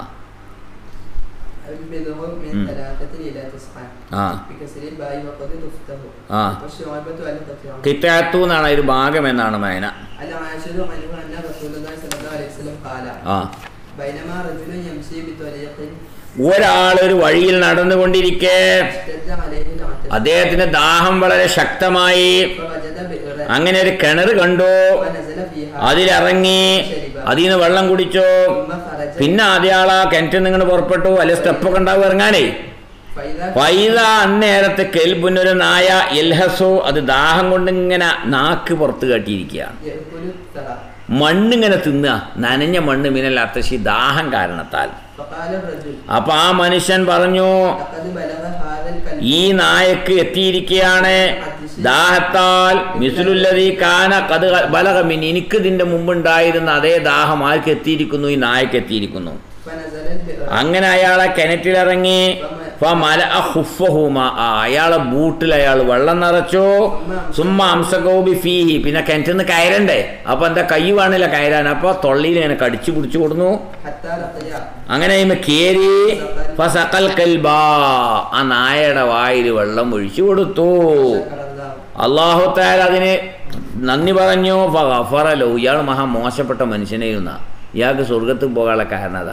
البضع من
مم.
ثلاثة إلى تسعة
ആ
بكسر الباء وقد تفتح
آه.
والشعبة القطيعة
കിറ്റാത്തു എന്നാണ് ഒരു ഭാഗം എന്നാണ് മേന
العاشر عنه أن رسول الله صلى الله عليه وسلم قال
ആ
بينما رجل يمشي بطريق
ഒരാൾ ഒരു വഴിയിൽ നടന്നുകൊണ്ടിരിക്കെ
اشتد عليه العطش
അദ്ദേഹത്തിന് ദാഹം വളരെ ശക്തമായി
فوجد بئرا
അങ്ങനെ ഒരു കിണർ കണ്ടു
ونزل فيها
അതിലിറങ്ങി അതിൽ നിന്ന് വെള്ളം കുടിച്ചു
ثم خرج
പിന്നെ അതയാൾ ആ കിണറ്റിൽ നിന്ന് പുറപ്പെട്ടു വലിയ സ്റ്റെപ്പൊക്കെ ഉണ്ടാവും ഇറങ്ങാനേ
فإذا
പൈത അന്നേരത്തെ കെൽബുന്നൊരു നായ എൽഹസോ അത് ദാഹം കൊണ്ട് ഇങ്ങനെ നാക്ക് പുറത്ത് കാട്ടിയിരിക്കുകയാണ്
يأكل الثرى
മണ്ണിങ്ങനെ തിന്നുക നനഞ്ഞ മണ്ണ് മിനൽ അത്തശി ദാഹം കാരണത്താൽ
فقال الرجل
അപ്പൊ ആ മനുഷ്യൻ പറഞ്ഞു
لقد بلغ هذا الكلب
ഈ നായക്ക് എത്തിയിരിക്കുകയാണ് ദാഹത്താൽ മിസുലുല്ലതി കാന കത് ബലകമിൻ എനിക്ക് ഇതിന്റെ മുമ്പുണ്ടായിരുന്ന അതേ ദാഹം ആർക്ക് എത്തിയിരിക്കുന്നു ഈ നായക്ക് എത്തിയിരിക്കുന്നു
فنزل البئر
അങ്ങനെ അയാളെ കിണറ്റിലിറങ്ങി ഫമല ഹുഫഹുമ ആ അയാളെ ബൂട്ടിൽ അയാൾ വെള്ളം നിറച്ചു സുമ്മ അംസകോബി ഫീഹി പിന്നെ കിണറ്റിൽ നിന്ന് കയറണ്ടേ അപ്പൊ എന്താ കൈ വേണില്ല കയറാൻ അപ്പൊ തൊള്ളിയിൽ ഇങ്ങനെ കടിച്ചു പിടിച്ചു കൊടുന്നു
حتى لقي
അങ്ങനെ ഇമ്മ കേറി ഫസഖൽ കൽബാ ആ നായയുടെ വായിൽ വെള്ളം ഒഴിച്ചു കൊടുത്തു
شكر الله
അള്ളാഹു താല അതിന് നന്ദി പറഞ്ഞു ഫറലോ ഇയാൾ മഹാ മോശപ്പെട്ട മനുഷ്യനായിരുന്ന ഇയാൾക്ക് സ്വർഗത്തിൽ പോകാനുള്ള കാരണം അതാ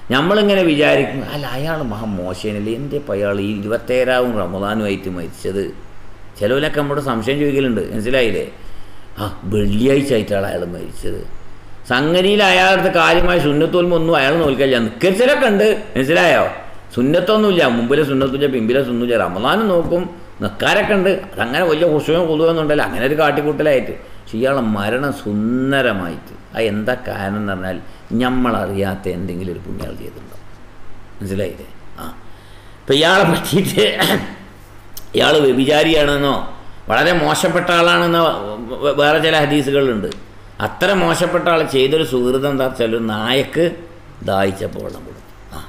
നമ്മളിങ്ങനെ വിചാരിക്കും അല്ല അയാൾ മഹാ മോശനല്ലേ എൻ്റെ ഇപ്പം അയാൾ ഈ ഇരുപത്തേഴാവും റമദാനുമായിട്ട് മരിച്ചത് ചിലവിലൊക്കെ നമ്മുടെ സംശയം ചോദിക്കലുണ്ട് മനസ്സിലായില്ലേ ആ വെള്ളിയാഴ്ച ആയിട്ടാണ് അയാൾ മരിച്ചത് സംഗതിയിൽ അയാളുടെ കാര്യമായ സുന്നത്തോൽമൊന്നും അയാൾ നോക്കില്ല നിക്കരിച്ചിലൊക്കെ ഉണ്ട് മനസ്സിലായോ സുന്നത്തൊന്നുമില്ല മുമ്പിലെ സുന്നത്തില്ല പിമ്പിലെ സുന്നില്ല റമദാനും നോക്കും നിൽക്കാരൊക്കെ ഉണ്ട് അതങ്ങനെ വലിയ ഹുഷവും കൊതുവൊന്നുണ്ടല്ലോ അങ്ങനെ ഒരു കാട്ടിക്കൂട്ടലായിട്ട് പക്ഷെ ഇയാളെ മരണം സുന്ദരമായിട്ട് അത് എന്താ കാരണം എന്ന് പറഞ്ഞാൽ നമ്മളറിയാത്ത എന്തെങ്കിലും ഒരു പുണ്യാൾ ചെയ്തിട്ടുണ്ടോ മനസ്സിലായില്ലേ ആ ഇപ്പം ഇയാളെ പറ്റിയിട്ട് ഇയാൾ വ്യഭിചാരിയാണെന്നോ വളരെ മോശപ്പെട്ട ആളാണെന്നോ വേ- വേറെ ചില ഹദീസുകളുണ്ട് അത്ര മോശപ്പെട്ട ആൾ ചെയ്തൊരു സുഹൃതം എന്താ വെച്ചാൽ ഒരു നായക്ക് ദാഹിച്ചപ്പോൾ വെള്ളം കൊടുത്തു ആ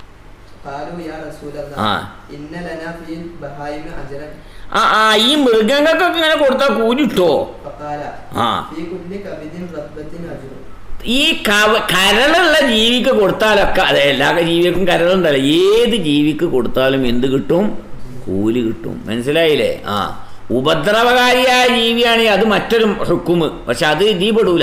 قالوا يا رسول الله
ആ.
إن لنا في البهائم أجرا
ആ ആ ഈ മൃഗങ്ങൾക്കൊക്കെ ഇങ്ങനെ കൊടുത്താൽ കൂലിട്ടോ
فقال
ആ
في كل كبد رطبة أجر
ഈ കവ കരളുള്ള ജീവിക്ക് കൊടുത്താലൊക്കെ അതെ എല്ലാ ജീവിക്കും കരളുണ്ടല്ലോ ഏത് ജീവിക്ക് കൊടുത്താലും എന്ത് കിട്ടും കൂലി കിട്ടും മനസ്സിലായില്ലേ ആ ഉപദ്രവകാരിയായ ജീവിയാണെങ്കിൽ അത് മറ്റൊരു ഹുക്കുമ് പക്ഷെ അത് ഇതീ പെടൂല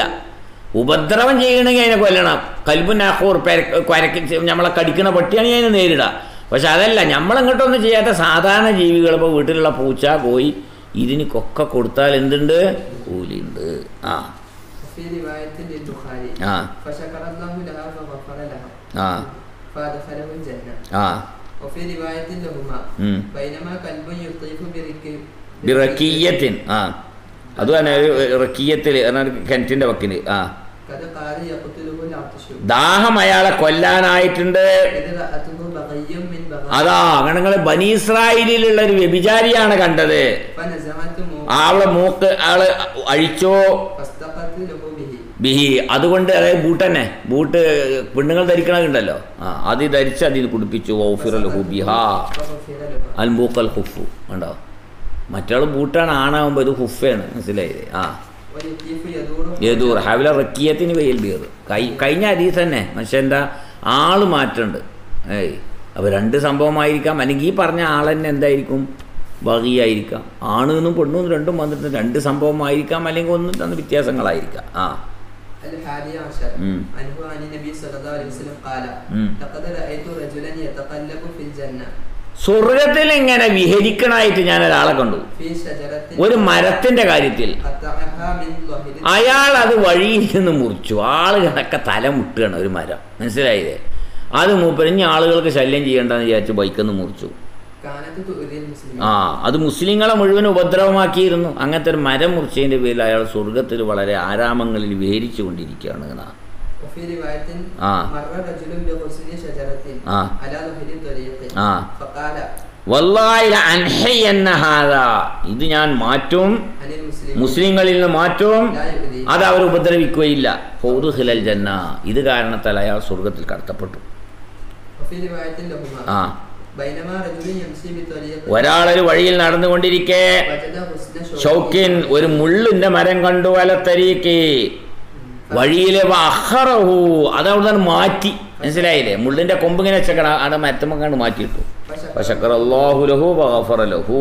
ഉപദ്രവം ചെയ്യണമെങ്കിൽ അതിനെ കൊല്ലണം കൽബുൻ അഹൂർ കുരക്ക് നമ്മളെ കടിക്കണ പട്ടിയാണെങ്കിൽ അതിനെ നേരിടാം പക്ഷെ അതല്ല നമ്മളങ്ങോട്ടൊന്നും ചെയ്യാത്ത സാധാരണ ജീവികൾ ഇപ്പോൾ വീട്ടിലുള്ള പൂച്ച കോയി ഇതിനൊക്കെ കൊടുത്താൽ എന്തുണ്ട് കൂലിയുണ്ട് ആ
وفي رواية للبخاري
ആ
فشكر الله لها فغفر لها
ആ
فأدخله الجنة
ആ
وفي رواية لهما
ഉം.
بينما كلب يطيف بركب
ബിറക്കീയത്തിൻ ആ അത് തന്നെ ഒരു റക്കീയത്തിൽ കിണറ്റിൻ്റെ വക്കിന് ആ
قد قال يقتله العطش
ദാഹം അയാളെ കൊല്ലാനായിട്ടുണ്ട്
إذ رأته بغي من بغي
അതാ ഗണങ്ങൾ ബനീസ്രായേലിലുള്ള ഒരു വ്യഭിചാരിയാണ് കണ്ടത്
فنزعت موقع
ആളെ മൂക്ക് ആള് അഴിച്ചോ
فاستقت له به
ബിഹി അതുകൊണ്ട് അതായത് ബൂട്ട് തന്നെ ബൂട്ട് പെണ്ണുങ്ങൾ ധരിക്കണതുണ്ടല്ലോ ആ അത് ധരിച്ച് അതിൽ കുടിപ്പിച്ചു ഓഫിറൽ ഹുബിഹാ
فغفر له
അൽ മൂക്കൽ ഹുഫു ഉണ്ടോ മറ്റാൾ ബൂട്ടാണ് ആണാകുമ്പോൾ ഇത് ഹുഫയാണ് മനസ്സിലായത് ആ
ويطيف يدور
ഏതു ഹാവിലെ റക്കിയത്തിന് വെയിൽ ബീർ കൈ കഴിഞ്ഞ അരീസ് തന്നെ മനുഷ്യൻ്റെ ആള് മാറ്റുണ്ട് ഏയ് അപ്പോൾ രണ്ട് സംഭവമായിരിക്കാം അല്ലെങ്കിൽ ഈ പറഞ്ഞ ആൾ തന്നെ എന്തായിരിക്കും ബഹിയായിരിക്കാം ആണെന്നും പെണ്ണും രണ്ടും വന്നിട്ട് രണ്ട് സംഭവമായിരിക്കാം അല്ലെങ്കിൽ ഒന്നും തന്ന വ്യത്യാസങ്ങളായിരിക്കാം ആ
الحادي عشر
مم.
عنه عن النبي صلى الله عليه وسلم قال
مم.
لقد رأيت رجلا يتقلب في الجنة
സ്വർഗത്തിൽ ഇങ്ങനെ വിഹരിക്കണായിട്ട് ഞാൻ ഒരാളെ കണ്ടു
في شجرة
ഒരു മരത്തിന്റെ കാര്യത്തിൽ
قطعها من ظهر
അയാൾ അത് വഴിയിൽ നിന്ന് മുറിച്ചു ആളുകളൊക്കെ തല മുട്ടുകയാണ് ഒരു മരം മനസ്സിലായില്ലേ അത് മൂപ്പരിഞ്ഞ ആളുകൾക്ക് ശല്യം ചെയ്യേണ്ടെന്ന് വിചാരിച്ച് ബൈക്കൊന്ന് മുറിച്ചു
كانت تؤذي المسلمين
ആ അത് മുസ്ലിങ്ങളെ മുഴുവൻ ഉപദ്രവമാക്കിയിരുന്നു അങ്ങനത്തെ ഒരു മരം മുറിച്ചതിൻ്റെ പേരിൽ അയാൾ സ്വർഗത്തിൽ വളരെ ആരാമങ്ങളിൽ വിഹരിച്ചു കൊണ്ടിരിക്കുകയാണ് എന്നാ.
وفي رواية
آه.
مر رجل بغصن شجرة
آه.
على ظهر الطريق
آه.
فقال
വല്ലാഹി ലഅൻഹയന്ന ഹാദാ. ഇത് ഞാൻ മാറ്റും
عن المسلمين
മുസ്ലിങ്ങളിൽ നിന്ന് മാറ്റും
لا يؤذي
അത് അവർ ഉപദ്രവിക്കുകയില്ല ഫൗദു ഹിലൽ ജന്ന ഇത് കാരണത്താൽ അയാൾ സ്വർഗത്തിൽ കടത്തപ്പെട്ടു
وفي رواية لهما
ആ
بينما رجل يمشي بطريق
ഒരാളൊരു വഴിയിൽ നടന്നുകൊണ്ടിരിക്കെ
وجد غصن
ഷൗക്കിൻ ഒരു മുള്ളിന്റെ മരം കണ്ടു വലത്തരീക്ക് വഴിയിലെ അഹറഹു അത് അവിടെ നിന്ന് മാറ്റി മനസ്സിലായില്ലേ മുള്ളിന്റെ കൊമ്പ് ഇങ്ങനെ വെച്ചേക്കണം അവിടെ മരത്തുമ്പോൾ കണ്ട് മാറ്റിയിട്ടു ഫശക്കർ അള്ളാഹു ലഹു വഗഫറ ലഹു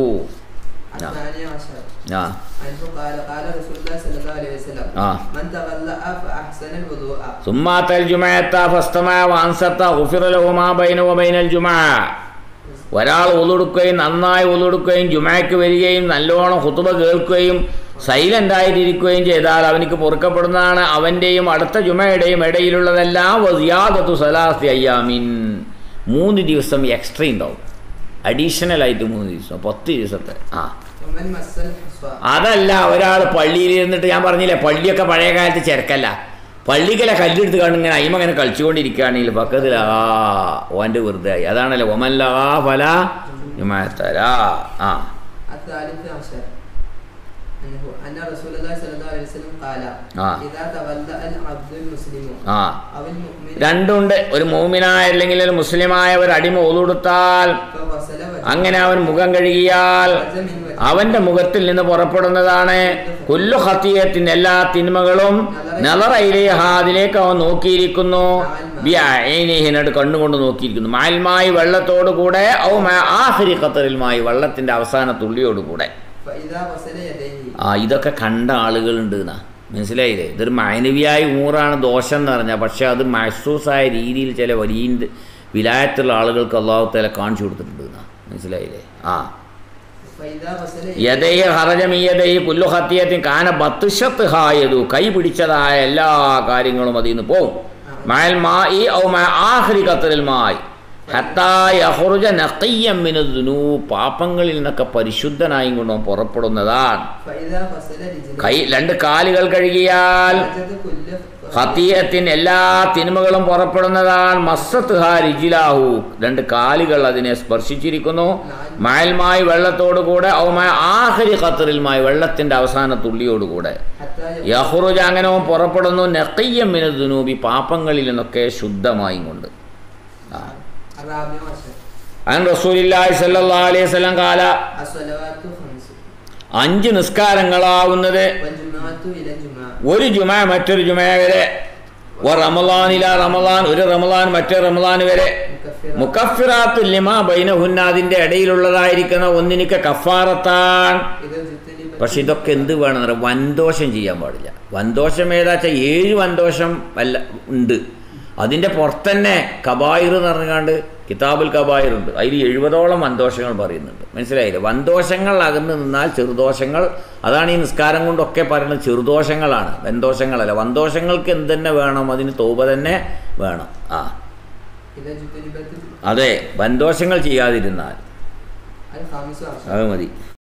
الثاني عشر
ആ
عنه قال قال رسول الله صلى الله عليه وسلم
آه.
من تغلأ فأحسن الوضوء
ثم الجمعة فاستمع وأنصت غفر له ما بينه وبين الجمعة ഒരാൾ ഒതുടുക്കുകയും നന്നായി ഒതുടുക്കുകയും ജുമയ്ക്ക് വരികയും നല്ലോണം ഹുത്തുബ കേൾക്കുകയും സൈലൻ്റ് ആയിട്ടിരിക്കുകയും ചെയ്താൽ അവനിക്ക് പൊറുക്കപ്പെടുന്നതാണ് അവൻ്റെയും അടുത്ത ജുമയുടെയും ഇടയിലുള്ളതെല്ലാം വസിയാദത്തു സലാസ്തി അയ്യാമിൻ മൂന്ന് ദിവസം എക്സ്ട്രാ ഉണ്ടാവും അഡീഷണൽ ആയിട്ട് മൂന്ന് ദിവസം പത്ത് ദിവസത്തെ ആ
ومن مس الحصى
അതല്ല ഒരാൾ പള്ളിയിൽ ഇരുന്നിട്ട് ഞാൻ പറഞ്ഞില്ലേ പള്ളിയൊക്കെ പഴയ കാലത്ത് ചെറുക്കല്ല പള്ളിക്കലെ കല്ലെടുത്ത് കാണും ഇങ്ങനെ അയിമ ഇങ്ങനെ കളിച്ചുകൊണ്ടിരിക്കുകയാണെങ്കിൽ പക്കത്തിൽ ആ ഓൻ്റെ വെറുതെ ആയി അതാണല്ലോ ഒമല്ല ആ ഫല ജുമാഅത്തലാ. ആ
الثالث عشر أنه أن رسول الله صلى الله عليه وسلم قال
آه.
إذا تغلأ العبد المسلم
ആ
أو المؤمن
രണ്ടുണ്ട് ഒരു മൂമിനായ അല്ലെങ്കിൽ ഒരു മുസ്ലിമായ ഒരു അടിമ ഒതുകൊടുത്താൽ
فغسل وجهه
അങ്ങനെ അവൻ മുഖം കഴുകിയാൽ
خرج من وجهه
അവന്റെ മുഖത്തിൽ നിന്ന് പുറപ്പെടുന്നതാണ് കുല്ലു ഹത്തിയത്തിന്റെ എല്ലാ തിന്മകളും നെലറയിലേഹ അതിലേക്ക് അവൻ നോക്കിയിരിക്കുന്നു ബിഅൈനിഹിനോട് കണ്ണുകൊണ്ട് നോക്കിയിരിക്കുന്നു മാൽമായി വെള്ളത്തോടു കൂടെ ഔ മാ- ആഖിരി ഖത്തറിൽമായി വെള്ളത്തിന്റെ അവസാന തുള്ളിയോട് കൂടെ
فإذا غسل يديه
ആ ഇതൊക്കെ കണ്ട ആളുകളുണ്ട് എന്നാ മനസ്സിലായില്ലേ ഇതൊരു മാനവിയായ ഊറാണ് ദോഷം എന്ന് പറഞ്ഞാൽ പക്ഷേ അത് മഹസൂസായ രീതിയിൽ ചില വലിയ വിലായത്തുള്ള ആളുകൾക്ക് അള്ളാഹു തല കാണിച്ചു കൊടുത്തിട്ടുണ്ട് എന്നാ മനസ്സിലായില്ലേ ആ
ഫൈദാ വസല
യദൈ ഹറജമീയതൈ കുല്ലു ഹത്തിയത്തിൻ കാന ബത്തുഷത്ത് ഹായതു കൈ പിടിച്ചതായ എല്ലാ കാര്യങ്ങളും അതിൽ നിന്ന് പോവും മയൽ മായി ഔ മ ആഖിരി ഖത്തറിൽ മായി ഹത്താ യഖ്റുജ നഖിയ്യം മിന ദുനൂബ് പാപങ്ങളിൽ നിന്നൊക്കെ പരിശുദ്ധനായും കൊണ്ടും പുറപ്പെടുന്നതാണ്
ഫൈദാ വസല രിജ്ല
കൈ രണ്ട് കാലുകൾ കഴുകിയാൽ
വജദ കുല്ല
ഹത്തിയത്തിൻ എല്ലാ തിന്മകളും പുറപ്പെടുന്നതാണ് മസ്സത്ത് ഹാ രിജിലാഹു രണ്ട് കാലുകൾ അതിനെ സ്പർശിച്ചിരിക്കുന്നു മയൽമായി വെള്ളത്തോടുകൂടെ ഔമായ ആഹരി ഖത്തറിൽമായി വെള്ളത്തിൻ്റെ അവസാന തുള്ളിയോടുകൂടെ
ഹത്താ
യഹുറുജ അങ്ങനെ അവൻ പുറപ്പെടുന്നു നെക്കയ്യം മിനദുനൂബി പാപങ്ങളിൽ നിന്നൊക്കെ ശുദ്ധമായും കൊണ്ട് ആ
الرابع عشر
അൻ റസൂലില്ലാഹി സല്ലല്ലാഹു അലൈഹി വസല്ലം കാല
الصلوات خمس
അഞ്ച് നിസ്കാരങ്ങളാവുന്നത്
والجمعة إلى الجمعة
ഒരു ജുമ മറ്റൊരു ജുമ വരെ ഒ റമലാനില റമലാൻ ഒരു റമലാൻ മറ്റൊരു റമലാൻ വരെ
مكفرة
മുക്കഫിറാത്തു ലിമാ ബൈനഹുന്ന അതിൻ്റെ ഇടയിലുള്ളതായിരിക്കുന്ന ഒന്നിനിക്ക് കഫാറത്താൻ
إذا اجتنبت
പക്ഷെ ഇതൊക്കെ എന്ത് വേണമെന്ന് പറയാം വൻദോഷം ചെയ്യാൻ പാടില്ല വൻദോഷം ഏതാച്ചാൽ ഏഴ് വൻദോഷം അല്ല ഉണ്ട് അതിൻ്റെ പുറത്തന്നെ കബായിർ എന്ന് പറഞ്ഞാണ്ട് കിതാബുൽ കബായിർ ഉണ്ട് അതിൽ എഴുപതോളം വൻദോഷങ്ങൾ പറയുന്നുണ്ട് മനസ്സിലായില്ലേ വൻദോഷങ്ങൾ അകന്ന് നിന്നാൽ ചെറുദോഷങ്ങൾ അതാണ് ഈ നിസ്കാരം കൊണ്ടൊക്കെ പറയുന്നത് ചെറുദോഷങ്ങളാണ് വൻദോഷങ്ങളല്ല വൻദോഷങ്ങൾക്ക് എന്ത് തന്നെ വേണം അതിന് തോപ തന്നെ വേണം ആ
إذا اجتنبت
അതെ വൻദോഷങ്ങൾ ചെയ്യാതിരുന്നാൽ
الخامس عشر
അത് മതി